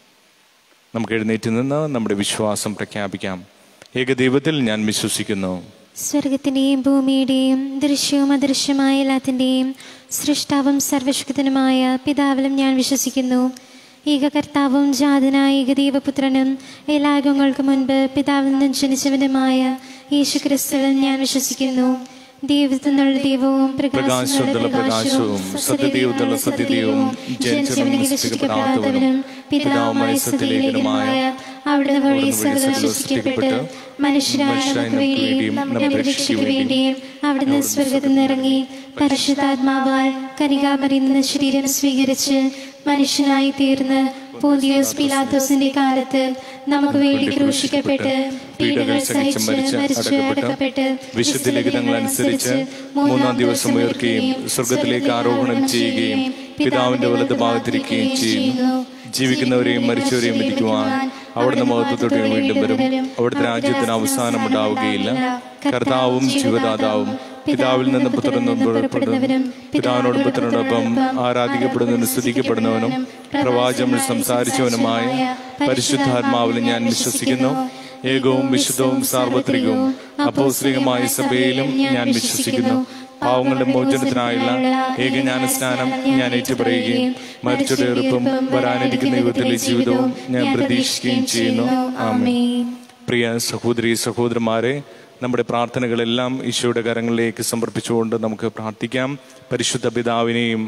നമുക്ക് എഴുന്നേറ്റ് നിന്ന് നമ്മുടെ വിശ്വാസം പ്രഖ്യാപിക്കാം ഏകദൈവത്തിൽ ഞാൻ വിശ്വസിക്കുന്നു സ്വർഗത്തിൻ്റെയും ഭൂമിയുടെയും ദൃശ്യവും അദൃശ്യമായ എല്ലാത്തിൻ്റെയും സൃഷ്ടാവും സർവശക്തനുമായ പിതാവിലും ഞാൻ വിശ്വസിക്കുന്നു ഏകകർത്താവും ജാതനായ ഏകദൈവപുത്രനും എല്ലാ യുഗങ്ങൾക്ക് മുൻപ് പിതാവിൽ നിന്നും ജനിച്ചവനുമായ യേശു ക്രിസ്തുവിൽ ഞാൻ വിശ്വസിക്കുന്നു ദൈവത്തിനുള്ള ദൈവവും പ്രകാശത്തിനുള്ള പ്രകാശവും സത്യദൈവത്തിലുള്ള സത്യദൈവവും ജനിച്ചവനും സൃഷ്ടിക്കപ്പെടാത്തവനും പിതാവുമായ സത്യലേഖനുമായ അവിടുന്ന് വഴി സർവ്വ സൃഷ്ടിക്കപ്പെട്ട് മനുഷ്യരായ നമുക്ക് വേണ്ടിയും നമ്മുടെ രക്ഷയ്ക്ക് വേണ്ടിയും അവിടുന്ന് സ്വർഗത്തിൽ നിന്നിറങ്ങി പരിശുദ്ധാത്മാവാൽ കനികാമറിയുന്ന ശരീരം സ്വീകരിച്ച് മനുഷ്യനായി തീർന്ന് പോന്തിയോസ് പിലാത്തോസിന്റെ കാലത്ത് നമുക്ക് വേണ്ടി ക്രൂശിക്കപ്പെട്ട് പീഡകൾ സഹിച്ച് മരിച്ച് അടക്കപ്പെട്ട് വിശുദ്ധ ലിഖിതങ്ങൾ അനുസരിച്ച് മൂന്നാം ദിവസം ഉയർക്കുകയും സ്വർഗത്തിലേക്ക് ആരോഹണം ചെയ്യുകയും പിതാവിന്റെ വലത് ഭാഗത്തിരിക്കുകയും ചെയ്യുന്നു ജീവിക്കുന്നവരെയും മരിച്ചവരെയും വിധിക്കുവാൻ അവിടുന്ന് മഹത്വത്തോടെ വീണ്ടും വരും അവിടുത്തെ രാജ്യത്തിന് അവസാനം ഉണ്ടാവുകയില്ല കർത്താവും ജീവദാതാവും പിതാവിൽ നിന്ന് പുത്രനും പുറപ്പെടുന്നവനും പിതാവിനോട് പുത്രനോടൊപ്പം ആരാധിക്കപ്പെടുന്നവനും സ്തുതിക്കപ്പെടുന്നവനും പ്രവാചകൻ സംസാരിച്ചവനുമായ പരിശുദ്ധാത്മാവിൽ ഞാൻ വിശ്വസിക്കുന്നു ഏകവും വിശുദ്ധവും സാർവത്രികവും അപ്പോസ്ലികമായ സഭയിലും ഞാൻ വിശ്വസിക്കുന്നു പാവങ്ങളുടെ മോചനത്തിനായുള്ള ഏകജ്ഞാന സ്നാനം ഞാൻ ഏറ്റുപറയുകയും മരിച്ചയുടെ എറുപ്പും വരാനിരിക്കുന്ന യുഗത്തിലെ ജീവിതവും ഞാൻ പ്രതീക്ഷിക്കുകയും ചെയ്യുന്നു ആമേ പ്രിയ സഹോദരി സഹോദരന്മാരെ നമ്മുടെ പ്രാർത്ഥനകളെല്ലാം ഈശോയുടെ കരങ്ങളിലേക്ക് സമർപ്പിച്ചുകൊണ്ട് നമുക്ക് പ്രാർത്ഥിക്കാം പരിശുദ്ധ പിതാവിനെയും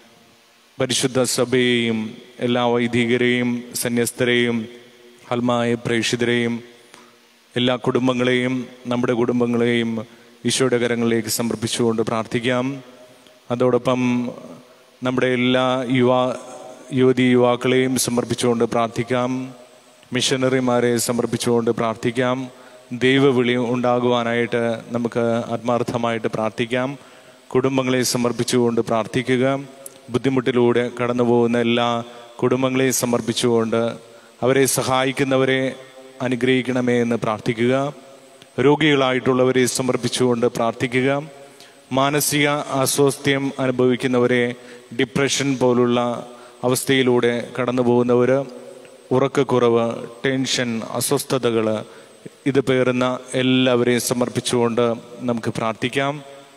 പരിശുദ്ധ സഭയെയും എല്ലാ വൈദികരെയും സന്യസ്തരെയും ഹൽമായ പ്രേക്ഷിതരെയും എല്ലാ കുടുംബങ്ങളെയും നമ്മുടെ കുടുംബങ്ങളെയും ഈശോയുടെ കരങ്ങളിലേക്ക് സമർപ്പിച്ചുകൊണ്ട് പ്രാർത്ഥിക്കാം അതോടൊപ്പം നമ്മുടെ എല്ലാ യുവാ യുവതി യുവാക്കളെയും സമർപ്പിച്ചുകൊണ്ട് പ്രാർത്ഥിക്കാം മിഷനറിമാരെ സമർപ്പിച്ചുകൊണ്ട് പ്രാർത്ഥിക്കാം ദൈവവിളി ഉണ്ടാകുവാനായിട്ട് നമുക്ക് ആത്മാർത്ഥമായിട്ട് പ്രാർത്ഥിക്കാം കുടുംബങ്ങളെ സമർപ്പിച്ചുകൊണ്ട് പ്രാർത്ഥിക്കുക ബുദ്ധിമുട്ടിലൂടെ കടന്നു പോകുന്ന എല്ലാ കുടുംബങ്ങളെയും സമർപ്പിച്ചുകൊണ്ട് അവരെ സഹായിക്കുന്നവരെ അനുഗ്രഹിക്കണമേ എന്ന് പ്രാർത്ഥിക്കുക രോഗികളായിട്ടുള്ളവരെ സമർപ്പിച്ചുകൊണ്ട് പ്രാർത്ഥിക്കുക മാനസിക അസ്വാസ്ഥ്യം അനുഭവിക്കുന്നവരെ ഡിപ്രഷൻ പോലുള്ള അവസ്ഥയിലൂടെ കടന്നു പോകുന്നവർ ഉറക്കക്കുറവ് ടെൻഷൻ അസ്വസ്ഥതകൾ ഇത് പേറുന്ന എല്ലാവരെയും സമർപ്പിച്ചുകൊണ്ട് നമുക്ക് പ്രാർത്ഥിക്കാം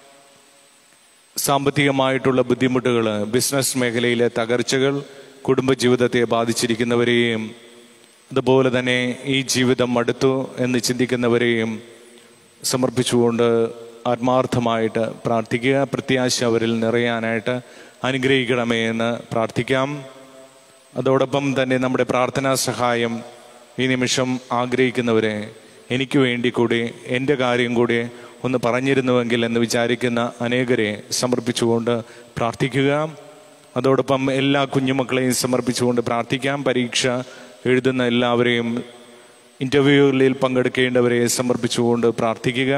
സാമ്പത്തികമായിട്ടുള്ള ബുദ്ധിമുട്ടുകൾ ബിസിനസ് മേഖലയിലെ തകർച്ചകൾ കുടുംബജീവിതത്തെ ബാധിച്ചിരിക്കുന്നവരെയും അതുപോലെ തന്നെ ഈ ജീവിതം മടുത്തു എന്ന് ചിന്തിക്കുന്നവരെയും സമർപ്പിച്ചുകൊണ്ട് ആത്മാർത്ഥമായിട്ട് പ്രാർത്ഥിക്കുക പ്രത്യാശ അവരിൽ നിറയാനായിട്ട് അനുഗ്രഹിക്കണമേ എന്ന് പ്രാർത്ഥിക്കാം അതോടൊപ്പം തന്നെ നമ്മുടെ പ്രാർത്ഥനാ സഹായം ഈ നിമിഷം ആഗ്രഹിക്കുന്നവരെ എനിക്ക് വേണ്ടി കൂടി എൻ്റെ കാര്യം കൂടി ഒന്ന് പറഞ്ഞിരുന്നുവെങ്കിൽ എന്ന് വിചാരിക്കുന്ന അനേകരെ സമർപ്പിച്ചുകൊണ്ട് പ്രാർത്ഥിക്കുക അതോടൊപ്പം എല്ലാ കുഞ്ഞുമക്കളെയും സമർപ്പിച്ചുകൊണ്ട് പ്രാർത്ഥിക്കാം പരീക്ഷ എഴുതുന്ന എല്ലാവരെയും ഇൻ്റർവ്യൂകളിൽ പങ്കെടുക്കേണ്ടവരെ സമർപ്പിച്ചുകൊണ്ട് പ്രാർത്ഥിക്കുക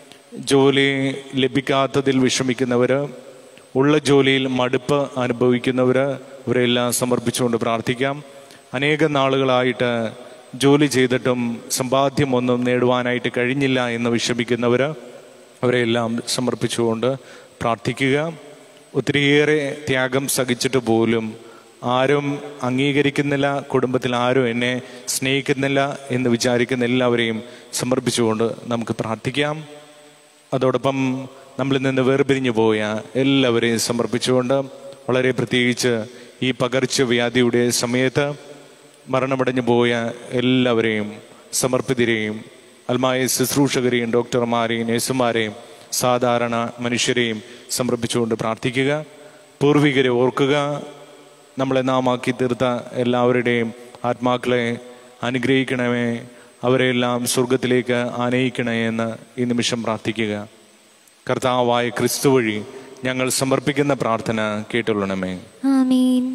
ജോലി ലഭിക്കാത്തതിൽ വിഷമിക്കുന്നവർ ഉള്ള ജോലിയിൽ മടുപ്പ് അനുഭവിക്കുന്നവർ ഇവരെല്ലാം സമർപ്പിച്ചുകൊണ്ട് പ്രാർത്ഥിക്കാം അനേക നാളുകളായിട്ട് ജോലി ചെയ്തിട്ടും സമ്പാദ്യമൊന്നും നേടുവാനായിട്ട് കഴിഞ്ഞില്ല എന്ന് വിഷമിക്കുന്നവർ അവരെല്ലാം സമർപ്പിച്ചുകൊണ്ട് പ്രാർത്ഥിക്കുക ഒത്തിരിയേറെ ത്യാഗം സഹിച്ചിട്ട് പോലും ആരും അംഗീകരിക്കുന്നില്ല കുടുംബത്തിൽ ആരും എന്നെ സ്നേഹിക്കുന്നില്ല എന്ന് വിചാരിക്കുന്ന എല്ലാവരെയും സമർപ്പിച്ചുകൊണ്ട് നമുക്ക് പ്രാർത്ഥിക്കാം അതോടൊപ്പം നമ്മളിൽ നിന്ന് വേർപിരിഞ്ഞു പോയ എല്ലാവരെയും സമർപ്പിച്ചുകൊണ്ട് വളരെ പ്രത്യേകിച്ച് ഈ പകർച്ചവ്യാധിയുടെ സമയത്ത് മരണമടഞ്ഞു പോയ എല്ലാവരെയും സമർപ്പിതരെയും അൽമായ ശുശ്രൂഷകരെയും ഡോക്ടർമാരെയും നഴ്സുമാരെയും സാധാരണ മനുഷ്യരെയും സമർപ്പിച്ചുകൊണ്ട് പ്രാർത്ഥിക്കുക പൂർവികരെ ഓർക്കുക നമ്മളെ നാം ആക്കി തീർത്ത എല്ലാവരുടെയും ആത്മാക്കളെ അനുഗ്രഹിക്കണമേ അവരെല്ലാം സ്വർഗത്തിലേക്ക് ആനയിക്കണേ എന്ന് ഈ നിമിഷം പ്രാർത്ഥിക്കുക കർത്താവായ ക്രിസ്തു വഴി ഞങ്ങൾ സമർപ്പിക്കുന്ന പ്രാർത്ഥന കേട്ടുള്ളണമേ ആമീൻ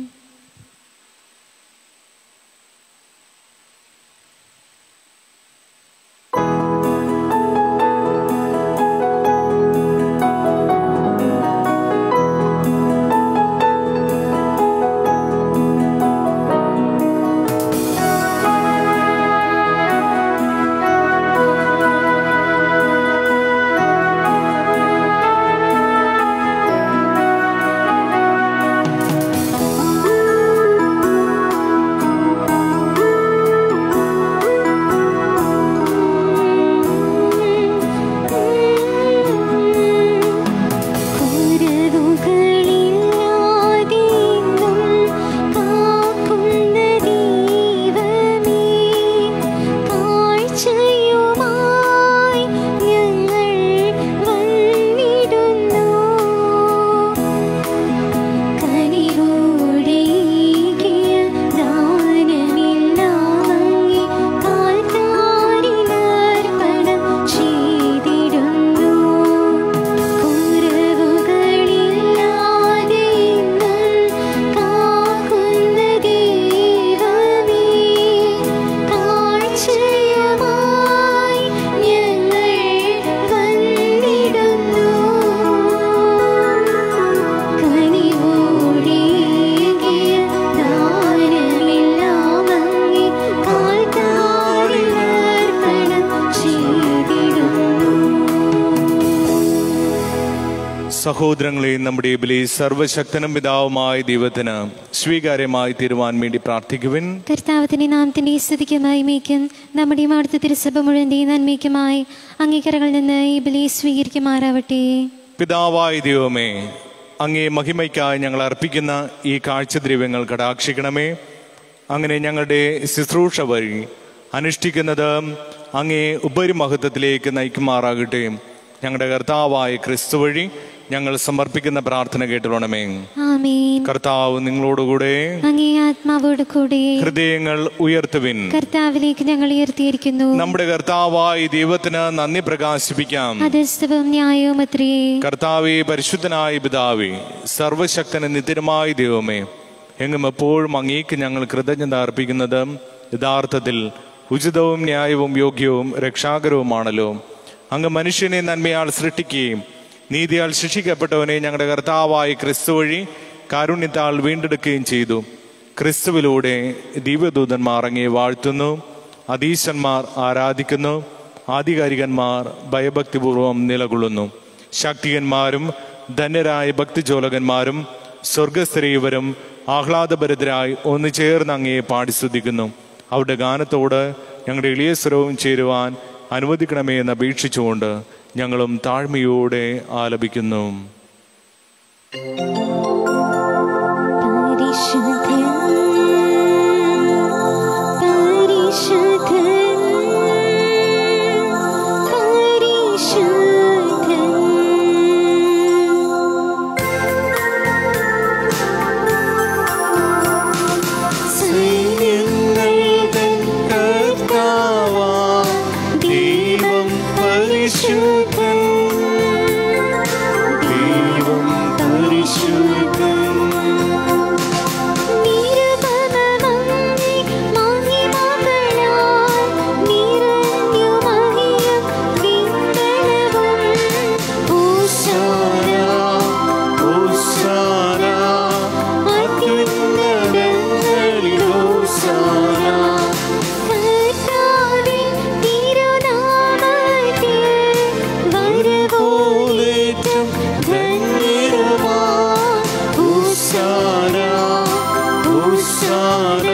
ആ സഹോദരങ്ങളെ നമ്മുടെ ബലി സർവശക്തനും പിതാവുമായ ദൈവത്തിന് സ്വീകാര്യമായി തീരുവാൻ വേണ്ടി പ്രാർത്ഥിക്കുവിൻ കർത്താവത്തിന്റെ നാമത്തിന്റെ സ്തുതിക്കുമായി മീക്കും നമ്മുടെ അവിടുത്തെ തിരുസഭ മുഴുവന്റെ നന്മയ്ക്കുമായി അംഗീകാരങ്ങളിൽ നിന്ന് ഈ ബലി സ്വീകരിക്കുമാറാവട്ടെ പിതാവായ ദൈവമേ അങ്ങേ മഹിമയ്ക്കായി ഞങ്ങൾ അർപ്പിക്കുന്ന ഈ കാഴ്ചദ്രവ്യങ്ങൾ കടാക്ഷിക്കണമേ അങ്ങനെ ഞങ്ങളുടെ ശുശ്രൂഷ വഴി അനുഷ്ഠിക്കുന്നത് അങ്ങേ ഉപരിമഹത്വത്തിലേക്ക് നയിക്കുമാറാകട്ടെ ഞങ്ങളുടെ കർത്താവായ ക്രിസ്തു വഴി ഞങ്ങൾ സമർപ്പിക്കുന്ന പ്രാർത്ഥന കേട്ടുകൊള്ളണമേ ആമേൻ കർത്താവ് നിങ്ങളോടുകൂടെ അങ്ങേ ആത്മാവോട് കൂടെ ഹൃദയങ്ങൾ ഉയർത്തുവിൻ കർത്താവിലേക്ക് ഞങ്ങൾ ഉയർത്തിയിരിക്കുന്നു നമ്മുടെ കർത്താവായ ദൈവത്തിന് നന്ദി പ്രകാശിപ്പിക്കാം അധസ്തവം ന്യായവും അത്രേ കർത്താവെ പരിശുദ്ധനായ പിതാവേ സർവശക്തന് നിത്യമായ ദൈവമേ എങ്ങും എപ്പോഴും അങ്ങേക്ക് ഞങ്ങൾ കൃതജ്ഞത അർപ്പിക്കുന്നത് യഥാർത്ഥത്തിൽ ഉചിതവും ന്യായവും യോഗ്യവും രക്ഷാകരവുമാണല്ലോ അങ്ങ് മനുഷ്യനെ നന്മയാൽ സൃഷ്ടിക്കുകയും നീതിയാൽ ശിക്ഷിക്കപ്പെട്ടവനെ ഞങ്ങളുടെ കർത്താവായ ക്രിസ്തു വഴി കാരുണ്യത്താൽ വീണ്ടെടുക്കുകയും ചെയ്തു ക്രിസ്തുവിലൂടെ ദിവ്യദൂതന്മാർ അങ്ങേ വാഴ്ത്തുന്നു അതീശന്മാർ ആരാധിക്കുന്നു ആധികാരികന്മാർ ഭയഭക്തിപൂർവം നിലകൊള്ളുന്നു ശക്തികന്മാരും ധന്യരായ ഭക്തിജോലകന്മാരും സ്വർഗസ്ഥരീവരും ആഹ്ലാദഭരിതരായി ഒന്ന് ചേർന്ന് അങ്ങയെ പാടി സ്തുതിക്കുന്നു അവരുടെ ഗാനത്തോട് ഞങ്ങളുടെ എളിയ സ്വരവും ചേരുവാൻ അനുവദിക്കണമേ എന്ന് അപേക്ഷിച്ചുകൊണ്ട് ഞങ്ങളും താഴ്മയോടെ ആലപിക്കുന്നു പരിശുദ്ധൻ പരിശുദ്ധൻ പരിശുദ്ധൻ ദൈവം പരിശുദ്ധൻ ദൈവം പരിശുദ്ധൻ ഹോസാന അത്യുന്നതങ്ങളിൽ ഹോസാന പോലേറ്റം ധന്യരുമാ ഹോസാന ഹോസാന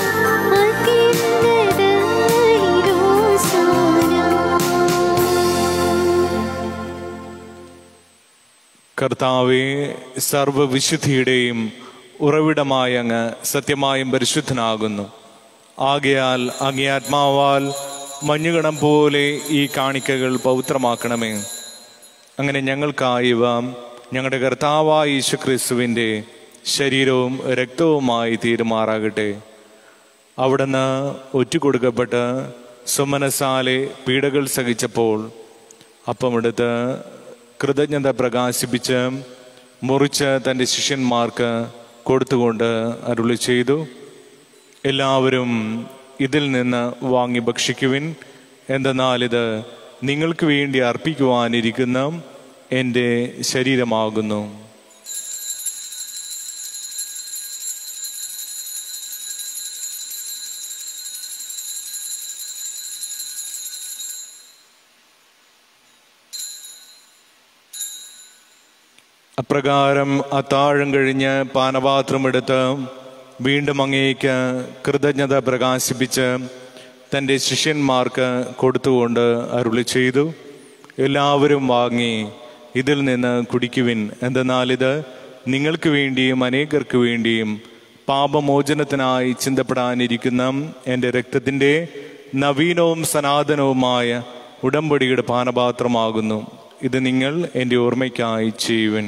കർത്താവെ സർവവിശുദ്ധിയുടെയും ഉറവിടമായ അങ്ങ് സത്യമായും പരിശുദ്ധനാകുന്നു ആകയാൽ അങ്ങേ ആത്മാവാൽ മഞ്ഞുകണം പോലെ ഈ കാണിക്കകൾ പവിത്രമാക്കണമേ അങ്ങനെ ഞങ്ങൾക്കായിവ ഞങ്ങളുടെ കർത്താവായ യേശു ക്രിസ്തുവിൻ്റെ ശരീരവും രക്തവുമായി തീരുമാറാകട്ടെ അവിടുന്ന് ഒറ്റുകൊടുക്കപ്പെട്ട് സുമനസാലെ പീഡകൾ സഹിച്ചപ്പോൾ അപ്പമെടുത്ത് കൃതജ്ഞത പ്രകാശിപ്പിച്ച് മുറിച്ച് തൻ്റെ ശിഷ്യന്മാർക്ക് കൊടുത്തുകൊണ്ട് അരുളി ചെയ്തു എല്ലാവരും ഇതിൽ നിന്ന് വാങ്ങി ഭക്ഷിക്കുവിൻ എന്തെന്നാൽ ഇത് നിങ്ങൾക്ക് വേണ്ടി അർപ്പിക്കുവാനിരിക്കുന്ന എൻ്റെ ശരീരമാകുന്നു അപ്രകാരം അത്താഴം കഴിഞ്ഞ് പാനപാത്രമെടുത്ത് വീണ്ടും അങ്ങേക്ക് കൃതജ്ഞത പ്രകാശിപ്പിച്ച് തൻ്റെ ശിഷ്യന്മാർക്ക് കൊടുത്തുകൊണ്ട് അരുളി ചെയ്തു എല്ലാവരും വാങ്ങി ഇതിൽ നിന്ന് കുടിക്കുവിൻ എന്തെന്നാൽ ഇത് നിങ്ങൾക്ക് വേണ്ടിയും അനേകർക്ക് വേണ്ടിയും പാപമോചനത്തിനായി ചിന്തപ്പെടാനിരിക്കുന്ന എൻ്റെ രക്തത്തിൻ്റെ നവീനവും സനാതനവുമായ ഉടമ്പടിയുടെ പാനപാത്രമാകുന്നു ഇത് നിങ്ങൾ എൻ്റെ ഓർമ്മയ്ക്കായി ചെയ്യുവിൻ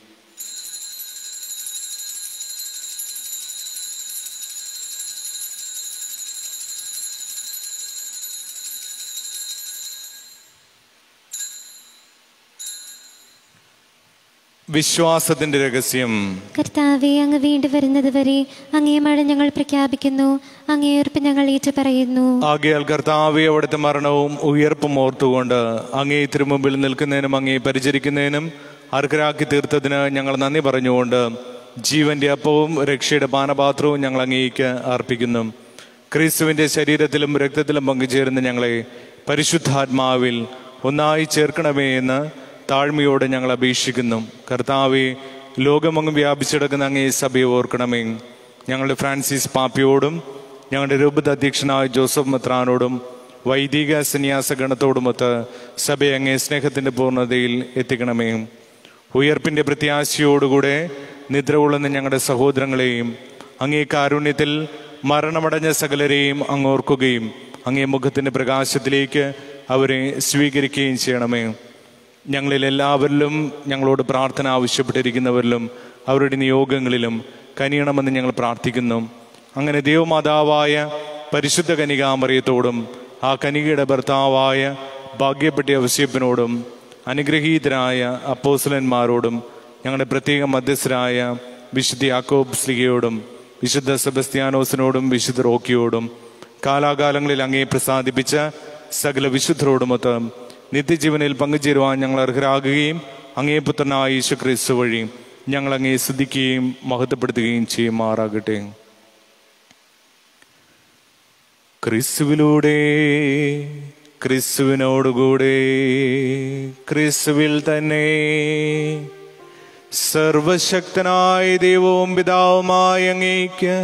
വിശ്വാസത്തിന്റെ രഹസ്യം കർത്താവെ അങ്ങ് വീണ്ടും വരുന്നത് വരെ അങ്ങേ മഴ ഞങ്ങൾ പ്രഖ്യാപിക്കുന്നു അങ്ങേ ഉറപ്പ് ഞങ്ങൾ ഏറ്റു പറയുന്നു ആകയാൽ കർത്താവെ അവിടുത്തെ മരണവും ഉയർപ്പും ഓർത്തുകൊണ്ട് അങ്ങേ തിരുമുമ്പിൽ നിൽക്കുന്നതിനും അങ്ങേ പരിചരിക്കുന്നതിനും അർഹരാക്കി തീർത്തതിന് ഞങ്ങൾ നന്ദി പറഞ്ഞുകൊണ്ട് ജീവന്റെ അപ്പവും രക്ഷയുടെ പാനപാത്രവും ഞങ്ങൾ അങ്ങേക്ക് അർപ്പിക്കുന്നു ക്രിസ്തുവിന്റെ ശരീരത്തിലും രക്തത്തിലും പങ്കുചേരുന്ന ഞങ്ങളെ പരിശുദ്ധാത്മാവിൽ ഒന്നായി ചേർക്കണമേ എന്ന് താഴ്മയോടെ ഞങ്ങൾ അപേക്ഷിക്കുന്നു കർത്താവെ ലോകമെങ്ങും വ്യാപിച്ചെടുക്കുന്ന അങ്ങേ സഭയെ ഓർക്കണമേ ഞങ്ങളുടെ ഫ്രാൻസിസ് പാപ്പിയോടും ഞങ്ങളുടെ രൂപത അധ്യക്ഷനായ ജോസഫ് മെത്രാനോടും വൈദിക സന്യാസ ഗണത്തോടുമൊത്ത് സഭയെ അങ്ങേ സ്നേഹത്തിന്റെ പൂർണ്ണതയിൽ എത്തിക്കണമേ ഉയർപ്പിന്റെ പ്രത്യാശയോടുകൂടെ നിദ്ര കൊള്ളുന്ന ഞങ്ങളുടെ സഹോദരങ്ങളെയും അങ്ങേ കാരുണ്യത്തിൽ മരണമടഞ്ഞ സകലരെയും അങ്ങോർക്കുകയും അങ്ങേ മുഖത്തിന്റെ പ്രകാശത്തിലേക്ക് അവരെ സ്വീകരിക്കുകയും ചെയ്യണമേ ഞങ്ങളിൽ എല്ലാവരിലും ഞങ്ങളോട് പ്രാർത്ഥന ആവശ്യപ്പെട്ടിരിക്കുന്നവരിലും അവരുടെ നിയോഗങ്ങളിലും കനിയണമെന്ന് ഞങ്ങൾ പ്രാർത്ഥിക്കുന്നു അങ്ങനെ ദൈവമാതാവായ പരിശുദ്ധ കനികാമറിയത്തോടും ആ കനികയുടെ ഭർത്താവായ ഭാഗ്യപ്പെട്ട അവസ്യപ്പനോടും അനുഗ്രഹീതരായ അപ്പോസലന്മാരോടും ഞങ്ങളുടെ പ്രത്യേക മധ്യസ്ഥരായ വിശുദ്ധ യാക്കോബ് സ്ലിഗയോടും വിശുദ്ധ സെബസ്ത്യാനോസിനോടും വിശുദ്ധ റോക്കിയോടും കാലാകാലങ്ങളിൽ അങ്ങേ പ്രസാദിപ്പിച്ച സകല വിശുദ്ധരോടുമൊത്ത് നിത്യജീവനിൽ പങ്കുചേരുവാൻ ഞങ്ങൾ അർഹരാകുകയും അങ്ങേ പുത്രനായ യേശു ക്രിസ്തു വഴി ഞങ്ങൾ അങ്ങേ സ്തുതിക്കുകയും മഹത്വപ്പെടുത്തുകയും ചെയ്യുമാറാകട്ടെ ക്രിസ്തുവിലൂടെ ക്രിസ്തുവിനോടുകൂടെ ക്രിസ്തുവിൽ തന്നെ സർവശക്തനായ ദൈവവും പിതാവുമായ അങ്ങേക്ക്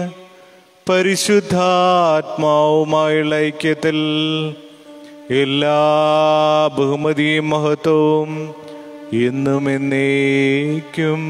പരിശുദ്ധാത്മാവുമായുള്ള ഐക്യത്തിൽ എല്ലാ ബഹുമതിയും മഹത്വവും എന്നും എന്നേക്കും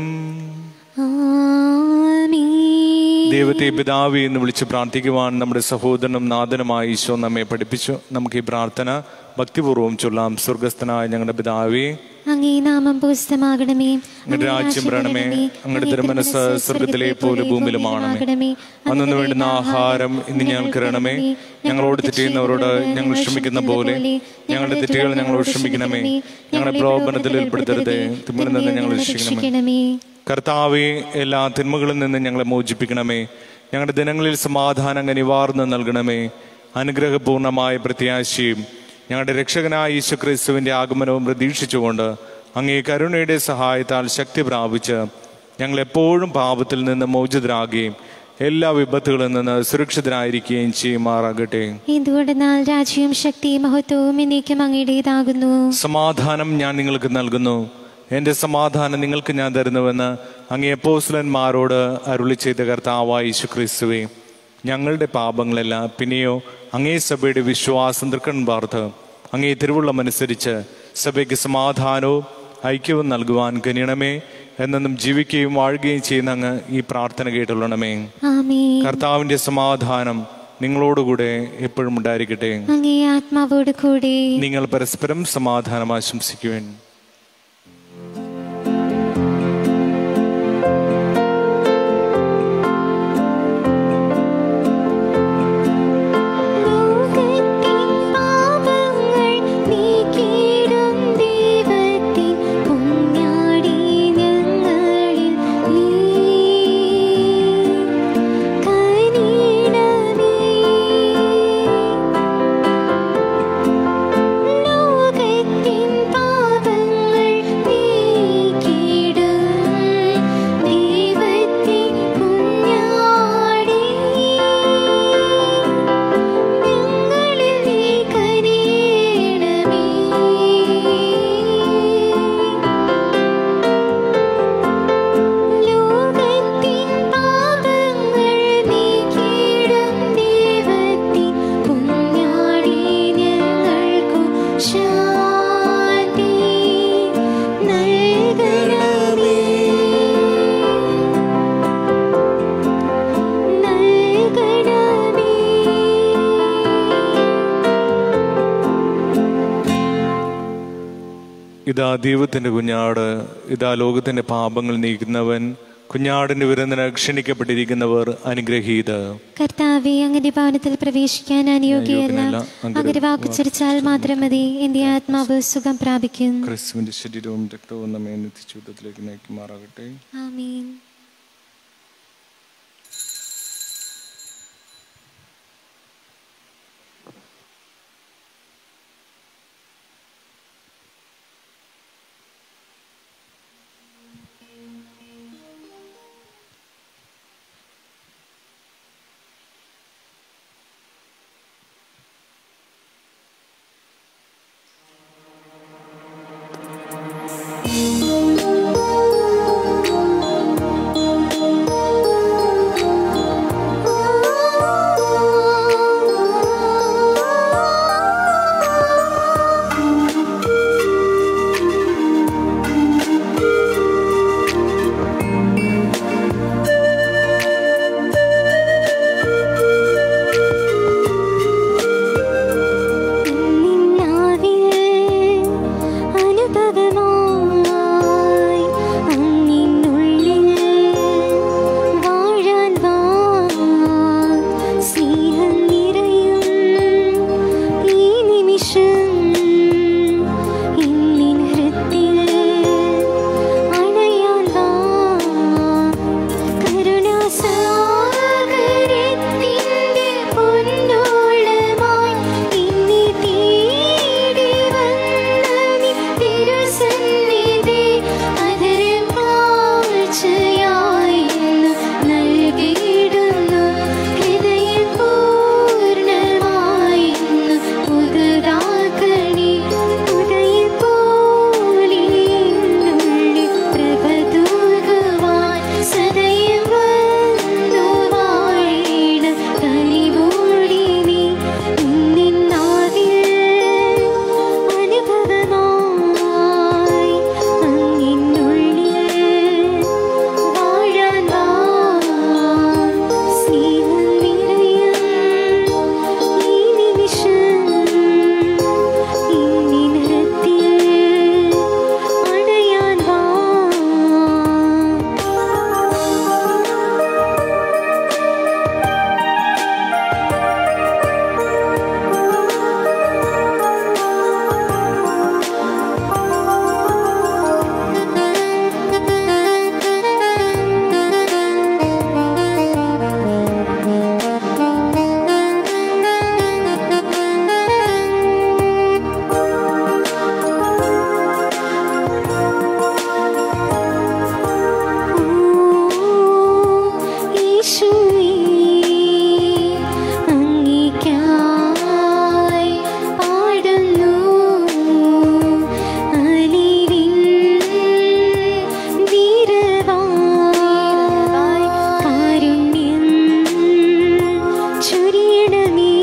ആമീൻ ദൈവത്തെ പിതാവി എന്ന് വിളിച്ച് പ്രാർത്ഥിക്കുവാൻ നമ്മുടെ സഹോദരനും നാഥനുമായ ഈശോ നമ്മെ പഠിപ്പിച്ചു നമുക്ക് ഈ പ്രാർത്ഥന ഭക്തിപൂർവ്വം ചൊല്ലാം സ്വർഗസ്ഥനായ ഞങ്ങളുടെ പിതാവേ അങ്ങേ നാമം പൂജിതമാകണമേ അങ്ങയുടെ രാജ്യം വരണമേ അങ്ങയുടെ തിരുമനസ് സ്വർഗത്തിലെ പോലെ ഭൂമിയിലുമാണമേ അന്നു വേണ്ടുന്ന ആഹാരം ഇന്ന് ഞങ്ങൾക്ക് തരണമേ ഞങ്ങളോട് തെറ്റിയുന്നവരോട് ഞങ്ങൾ ക്ഷമിക്കുന്ന പോലെ ഞങ്ങളുടെ തെറ്റുകൾ ഞങ്ങളോട് ക്ഷമിക്കണമേ ഞങ്ങളുടെ പ്രലോഭനത്തിൽ ഏർപ്പെടുത്തരുതേ തിന്മയിൽ നിന്ന് ഞങ്ങൾ രക്ഷിക്കണമേ രക്ഷിക്കണമേ കർത്താവെ എല്ലാ തിന്മകളിൽ നിന്ന് ഞങ്ങളെ മോചിപ്പിക്കണമേ ഞങ്ങളുടെ ദിനങ്ങളിൽ സമാധാനം നിവാർന്ന് നൽകണമേ അനുഗ്രഹപൂർണമായ പ്രത്യാശയും ഞങ്ങളുടെ രക്ഷകനായ യേശു ക്രിസ്തുവിന്റെ ആഗമനവും പ്രതീക്ഷിച്ചുകൊണ്ട് അങ്ങേ കരുണയുടെ സഹായത്താൽ ശക്തി പ്രാപിച്ച് ഞങ്ങൾ എപ്പോഴും പാപത്തിൽ നിന്ന് മോചിതരാകുകയും എല്ലാ വിപത്തുകളിൽ നിന്ന് സുരക്ഷിതരായിരിക്കുകയും ചെയ്യുമാറാകട്ടെ എന്തുകൊണ്ടെന്നാൽ രാജ്യവും ശക്തിയും മഹത്വവും എന്നേക്കും അങ്ങയുടേതാകുന്നു സമാധാനം ഞാൻ നിങ്ങൾക്ക് നൽകുന്നു എൻ്റെ സമാധാനം നിങ്ങൾക്ക് ഞാൻ തരുന്നുവെന്ന് അങ്ങേ അപ്പോസ്ലന്മാരോട് അരുളി ചെയ്ത കർത്താവായ യേശു ക്രിസ്തുവേ ഞങ്ങളുടെ പാപങ്ങളല്ല പിന്നെയോ അങ്ങേ സഭയുടെ വിശ്വാസം തൃക്കൺ പാർത്ത് അങ്ങേ തിരുവുള്ളമനുസരിച്ച് സഭയ്ക്ക് സമാധാനവും ഐക്യവും നൽകുവാൻ കനിയണമേ എന്നെന്നും ജീവിക്കുകയും വാഴുകയും ചെയ്യുന്ന അങ്ങ് ഈ പ്രാർത്ഥന കേട്ടുള്ളണമേ ആമേൻ കർത്താവിൻ്റെ സമാധാനം നിങ്ങളോടുകൂടെ എപ്പോഴും ഉണ്ടായിരിക്കട്ടെ അങ്ങേ ആത്മാവോട് കൂടെ നിങ്ങൾ പരസ്പരം സമാധാനം ആശംസിക്കുവാൻ ലോകത്തിൻ പാപങ്ങൾ നീക്കിയിടും ദൈവത്തിൻ കുഞ്ഞാടി ഞങ്ങളിൽ നീ കനിയണമേ ലോകത്തിൻ പാപങ്ങൾ നീക്കിയിടും ദൈവത്തിൻ കുഞ്ഞാടി ഞങ്ങളിൽ നീ കനിയണമേ ലോകത്തിൻ പാപങ്ങൾ നീക്കിയിടും ദൈവത്തിൻ കുഞ്ഞാടി ഞങ്ങൾക്കു ശാന്തി നൽകണമേ ഇതാ ദൈവത്തിന്റെ കുഞ്ഞാട് ഇതാ ലോകത്തിന്റെ പാപങ്ങൾ നീക്കുന്നവൻ കുഞ്ഞാടിന്റെ വിരുന്നിന് ക്ഷണിക്കപ്പെട്ടിരിക്കുന്നവർ അനുഗ്രഹീത കർത്താവെ അങ്ങന്റെ ഭവനത്തിൽ പ്രവേശിക്കാൻ അനുയോഗ്യല്ല യോഗ്യനല്ല. അങ്ങന്റെ വാക്കുച്ചരിച്ചാൽ മാത്രം മതി എന്റെ ആത്മാവ് സുഖം പ്രാപിക്കും ക്രിസ്തുവിന്റെ ശരീരവും രക്തവും നമ്മെ നിത്യജീവിതത്തിലേക്ക് നയിക്കുമാറാകട്ടെ ആമീൻ യേശുവേ നിന്നാവിൽ അനുഭവമായി അങ്ങിനുള്ളിൽ വാഴാൻ വാ സ്നേഹം നിറയും ഈ നിമിഷം എന്നിൻ ഹൃത്തിൽ അണയാൻ വാ കരുണാസാഗരത്തിൻ്റെ പൊന്നോളമായി ഇനി തേടി വന്ന നീ തിരുസന്നിധി അതിരം കാഴ്ചയായി ഇന്ന് നൽകിയിടുന്നു ഹൃദയം പൂർണ്ണമായി ഇന്ന് പുതുതാക്കണി ഉദയം പോലെ എന്നുള്ളിൽ പ്രഭ തൂകുവാൻ സദയം വന്നു വാഴീണം കനിവോടി നീ നിന്നാവിൽ അനുഭവമായി അങ്ങിനുള്ളിൽ വാഴാൻ വാ സ്നേഹം നിറയും ഈ നിമിഷം എന്നിൻ ഹൃത്തിൽ അണയാൻ വാ യേശുവേ അങ്ങേയ്ക്കായി പാടുന്നു അലിവിൻ ധീരവായി കാരുണ്യം ചൊരിയണമേ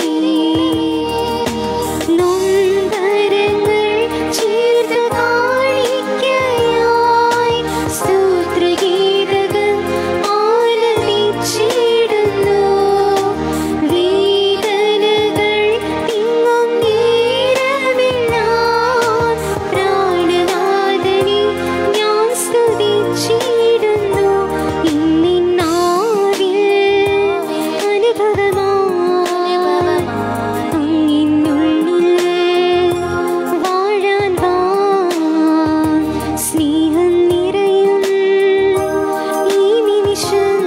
നൊമ്പരങ്ങൾ ചേർത്ത് കാണിക്കയായി സ്തോത്രഗീതകം ആലപിച്ചിടുന്നു വേദനകൾ തിങ്ങും നേരമെല്ലാം പ്രാണനാഥനെ ഞാൻ സ്തുതിച്ചിടുന്നു ഇന്നിന്നാവിൽ അനുഭവമായി അങ്ങിനുള്ളിൽ വാഴാൻ വാ സ്നേഹം നിറയും ഈ നിമിഷം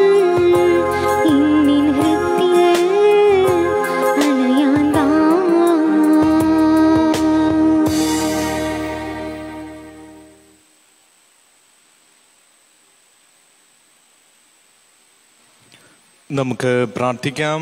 എന്നിൻ ഹൃത്തിൽ അണയാൻ വാ നമുക്ക് പ്രാർത്ഥിക്കാം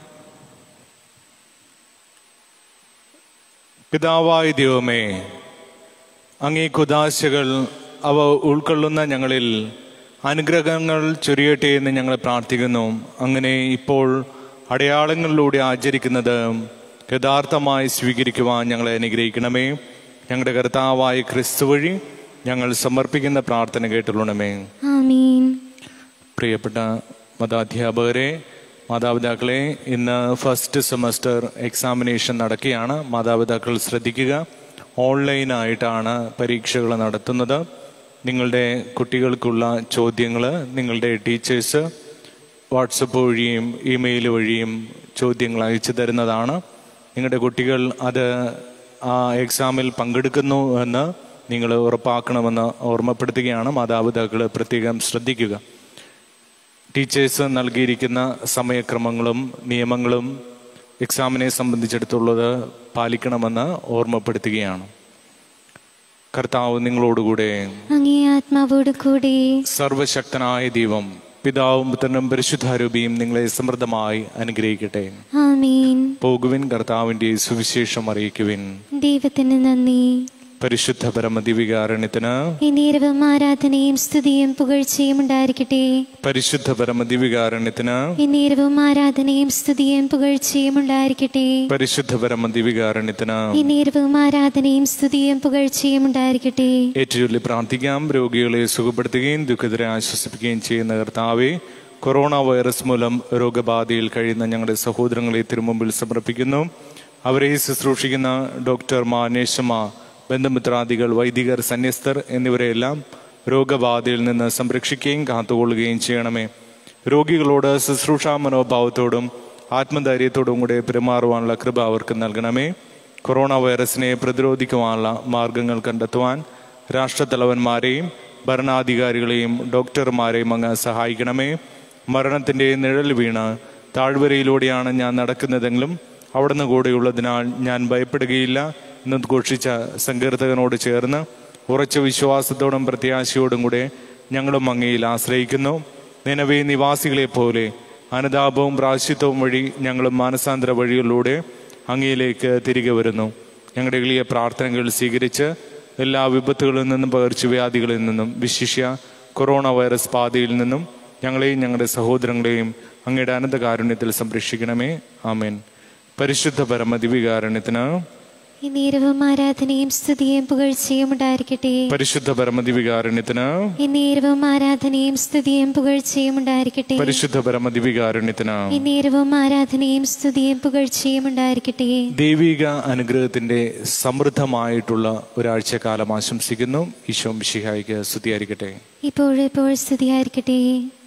പിതാവായ ദൈവമേ അങ്ങേ കുദാശകൾ അവ ഉൾക്കൊള്ളുന്ന ഞങ്ങളിൽ അനുഗ്രഹങ്ങൾ ചൊരിയട്ടെ എന്ന് ഞങ്ങൾ പ്രാർത്ഥിക്കുന്നു അങ്ങനെ ഇപ്പോൾ അടയാളങ്ങളിലൂടെ ആചരിക്കുന്നത് യഥാർത്ഥമായി സ്വീകരിക്കുവാൻ ഞങ്ങളെ അനുഗ്രഹിക്കണമേ ഞങ്ങളുടെ കർത്താവായ ക്രിസ്തു വഴി ഞങ്ങൾ സമർപ്പിക്കുന്ന പ്രാർത്ഥന കേട്ടുള്ളണമേ ആമീൻ പ്രിയപ്പെട്ട മതാധ്യാപകരെ മാതാപിതാക്കളെ ഇന്ന് ഫസ്റ്റ് സെമസ്റ്റർ എക്സാമിനേഷൻ നടക്കുകയാണ് മാതാപിതാക്കൾ ശ്രദ്ധിക്കുക ഓൺലൈനായിട്ടാണ് പരീക്ഷകൾ നടത്തുന്നത് നിങ്ങളുടെ കുട്ടികൾക്കുള്ള ചോദ്യങ്ങൾ നിങ്ങളുടെ ടീച്ചേഴ്സ് വാട്സപ്പ് വഴിയും ഇമെയിൽ വഴിയും ചോദ്യങ്ങൾ അയച്ചു തരുന്നതാണ് നിങ്ങളുടെ കുട്ടികൾ അത് ആ എക്സാമിൽ പങ്കെടുക്കുന്നു എന്ന് നിങ്ങൾ ഉറപ്പാക്കണമെന്ന് ഓർമ്മപ്പെടുത്തുകയാണ് മാതാപിതാക്കൾ പ്രത്യേകം ശ്രദ്ധിക്കുക ടീച്ചേഴ്സ് നൽകിയിരിക്കുന്ന സമയക്രമങ്ങളും നിയമങ്ങളും എക്സാമിനെ സംബന്ധിച്ചിടത്തുള്ളത് പാലിക്കണമെന്ന് ഓർമ്മപ്പെടുത്തുകയാണ് കർത്താവ് നിങ്ങളോടുകൂടെ അങ്ങേ ആത്മാവോട് കൂടി സർവശക്തനായ ദൈവം പിതാവും പുത്രനും പരിശുദ്ധാരൂപിയും നിങ്ങളെ സമൃദ്ധമായി അനുഗ്രഹിക്കട്ടെ ആമീൻ പോകുവിൻ കർത്താവിന്റെ സുവിശേഷം അറിയിക്കുവിൻ ദൈവത്തിന് നന്ദി പരിശുദ്ധ പരമദിവികാരണത്തിന് എന്നേരവും ആരാധനയും സ്തുതിയും പുകഴ്ചയും ഉണ്ടായിരിക്കട്ടെ പരിശുദ്ധ പരമദിവികാരണത്തിന് എന്നേരവും ആരാധനയും സ്തുതിയും പുകഴ്ചയും ഉണ്ടായിരിക്കട്ടെ പരിശുദ്ധ പരമദിവികാരണത്തിന് എന്നേരവും ആരാധനയും സ്തുതിയും പുകഴ്ചയും ഉണ്ടായിരിക്കട്ടെ ഏറ്റുചൊല്ലി പ്രാർത്ഥിക്കാം രോഗികളെ സുഖപ്പെടുത്തുകയും ദുഃഖിതരെ ആശ്വസിപ്പിക്കുകയും ചെയ്യുന്ന കർത്താവെ കൊറോണ വൈറസ് മൂലം രോഗബാധയിൽ കഴിയുന്ന ഞങ്ങളുടെ സഹോദരങ്ങളെ തിരുമുമ്പിൽ സമർപ്പിക്കുന്നു അവരെ ശുശ്രൂഷിക്കുന്ന ഡോക്ടർമാർ നേഴ്സുമാർ ബന്ധുമിത്രാദികൾ വൈദികർ സന്യസ്തർ എന്നിവരെല്ലാം രോഗബാധയിൽ നിന്ന് സംരക്ഷിക്കുകയും കാത്തുകൊള്ളുകയും ചെയ്യണമേ രോഗികളോട് ശുശ്രൂഷാ മനോഭാവത്തോടും ആത്മധൈര്യത്തോടും കൂടെ പെരുമാറുവാനുള്ള കൃപ അവർക്ക് നൽകണമേ കൊറോണ വൈറസിനെ പ്രതിരോധിക്കുവാനുള്ള മാർഗങ്ങൾ കണ്ടെത്തുവാൻ രാഷ്ട്രത്തലവന്മാരെയും ഭരണാധികാരികളെയും ഡോക്ടർമാരെയും അങ്ങ് സഹായിക്കണമേ മരണത്തിൻ്റെ നിഴൽ വീണ് താഴ്വരയിലൂടെയാണ് ഞാൻ നടക്കുന്നതെങ്കിലും അവിടുന്ന് കൂടെയുള്ളതിനാൽ ഞാൻ ഭയപ്പെടുകയില്ല എന്ന് ഘോഷിച്ച സങ്കീർത്തകനോട് ചേർന്ന് ഉറച്ച വിശ്വാസത്തോടും പ്രത്യാശയോടും കൂടെ ഞങ്ങളും അങ്ങയിൽ ആശ്രയിക്കുന്നു നിലവേ നിവാസികളെ പോലെ അനുതാപവും പ്രാശ്യത്വവും വഴി ഞങ്ങളും മാനസാന്തര വഴികളിലൂടെ അങ്ങയിലേക്ക് തിരികെ വരുന്നു ഞങ്ങളുടെ എളിയ പ്രാർത്ഥനകൾ സ്വീകരിച്ച് എല്ലാ വിപത്തുകളിൽ നിന്നും പകർച്ചവ്യാധികളിൽ നിന്നും വിശിഷ്യ കൊറോണ വൈറസ് ബാധയിൽ നിന്നും ഞങ്ങളെയും ഞങ്ങളുടെ സഹോദരങ്ങളെയും അങ്ങയുടെ അനന്തകാരുണ്യത്തിൽ സംരക്ഷിക്കണമേ ആമേൻ പരിശുദ്ധ പരമദിവികാരുണ്യത്തിന് എന്നേരവും ആരാധനയും സ്തുതിയും പുകഴ്ചയും ഉണ്ടായിരിക്കട്ടെ പരിശുദ്ധ പരമദിവികാരുണ്യത്തിന് എന്നേരവും ആരാധനയും സ്തുതിയും പുകഴ്ചയും ഉണ്ടായിരിക്കട്ടെ പരിശുദ്ധ പരമദിവികാരുണ്യത്തിന് എന്നേരവും ആരാധനയും സ്തുതിയും പുകഴ്ചയും ഉണ്ടായിരിക്കട്ടെ ദൈവിക അനുഗ്രഹത്തിന്റെ സമൃദ്ധമായിട്ടുള്ള ഒരാഴ്ചക്കാലം ആശംസിക്കുന്നു ഈശോ മിശിഹായിക്ക് സ്തുതിയായിരിക്കട്ടെ ഇപ്പോഴെപ്പോൾ സ്തുതിയായിരിക്കട്ടെ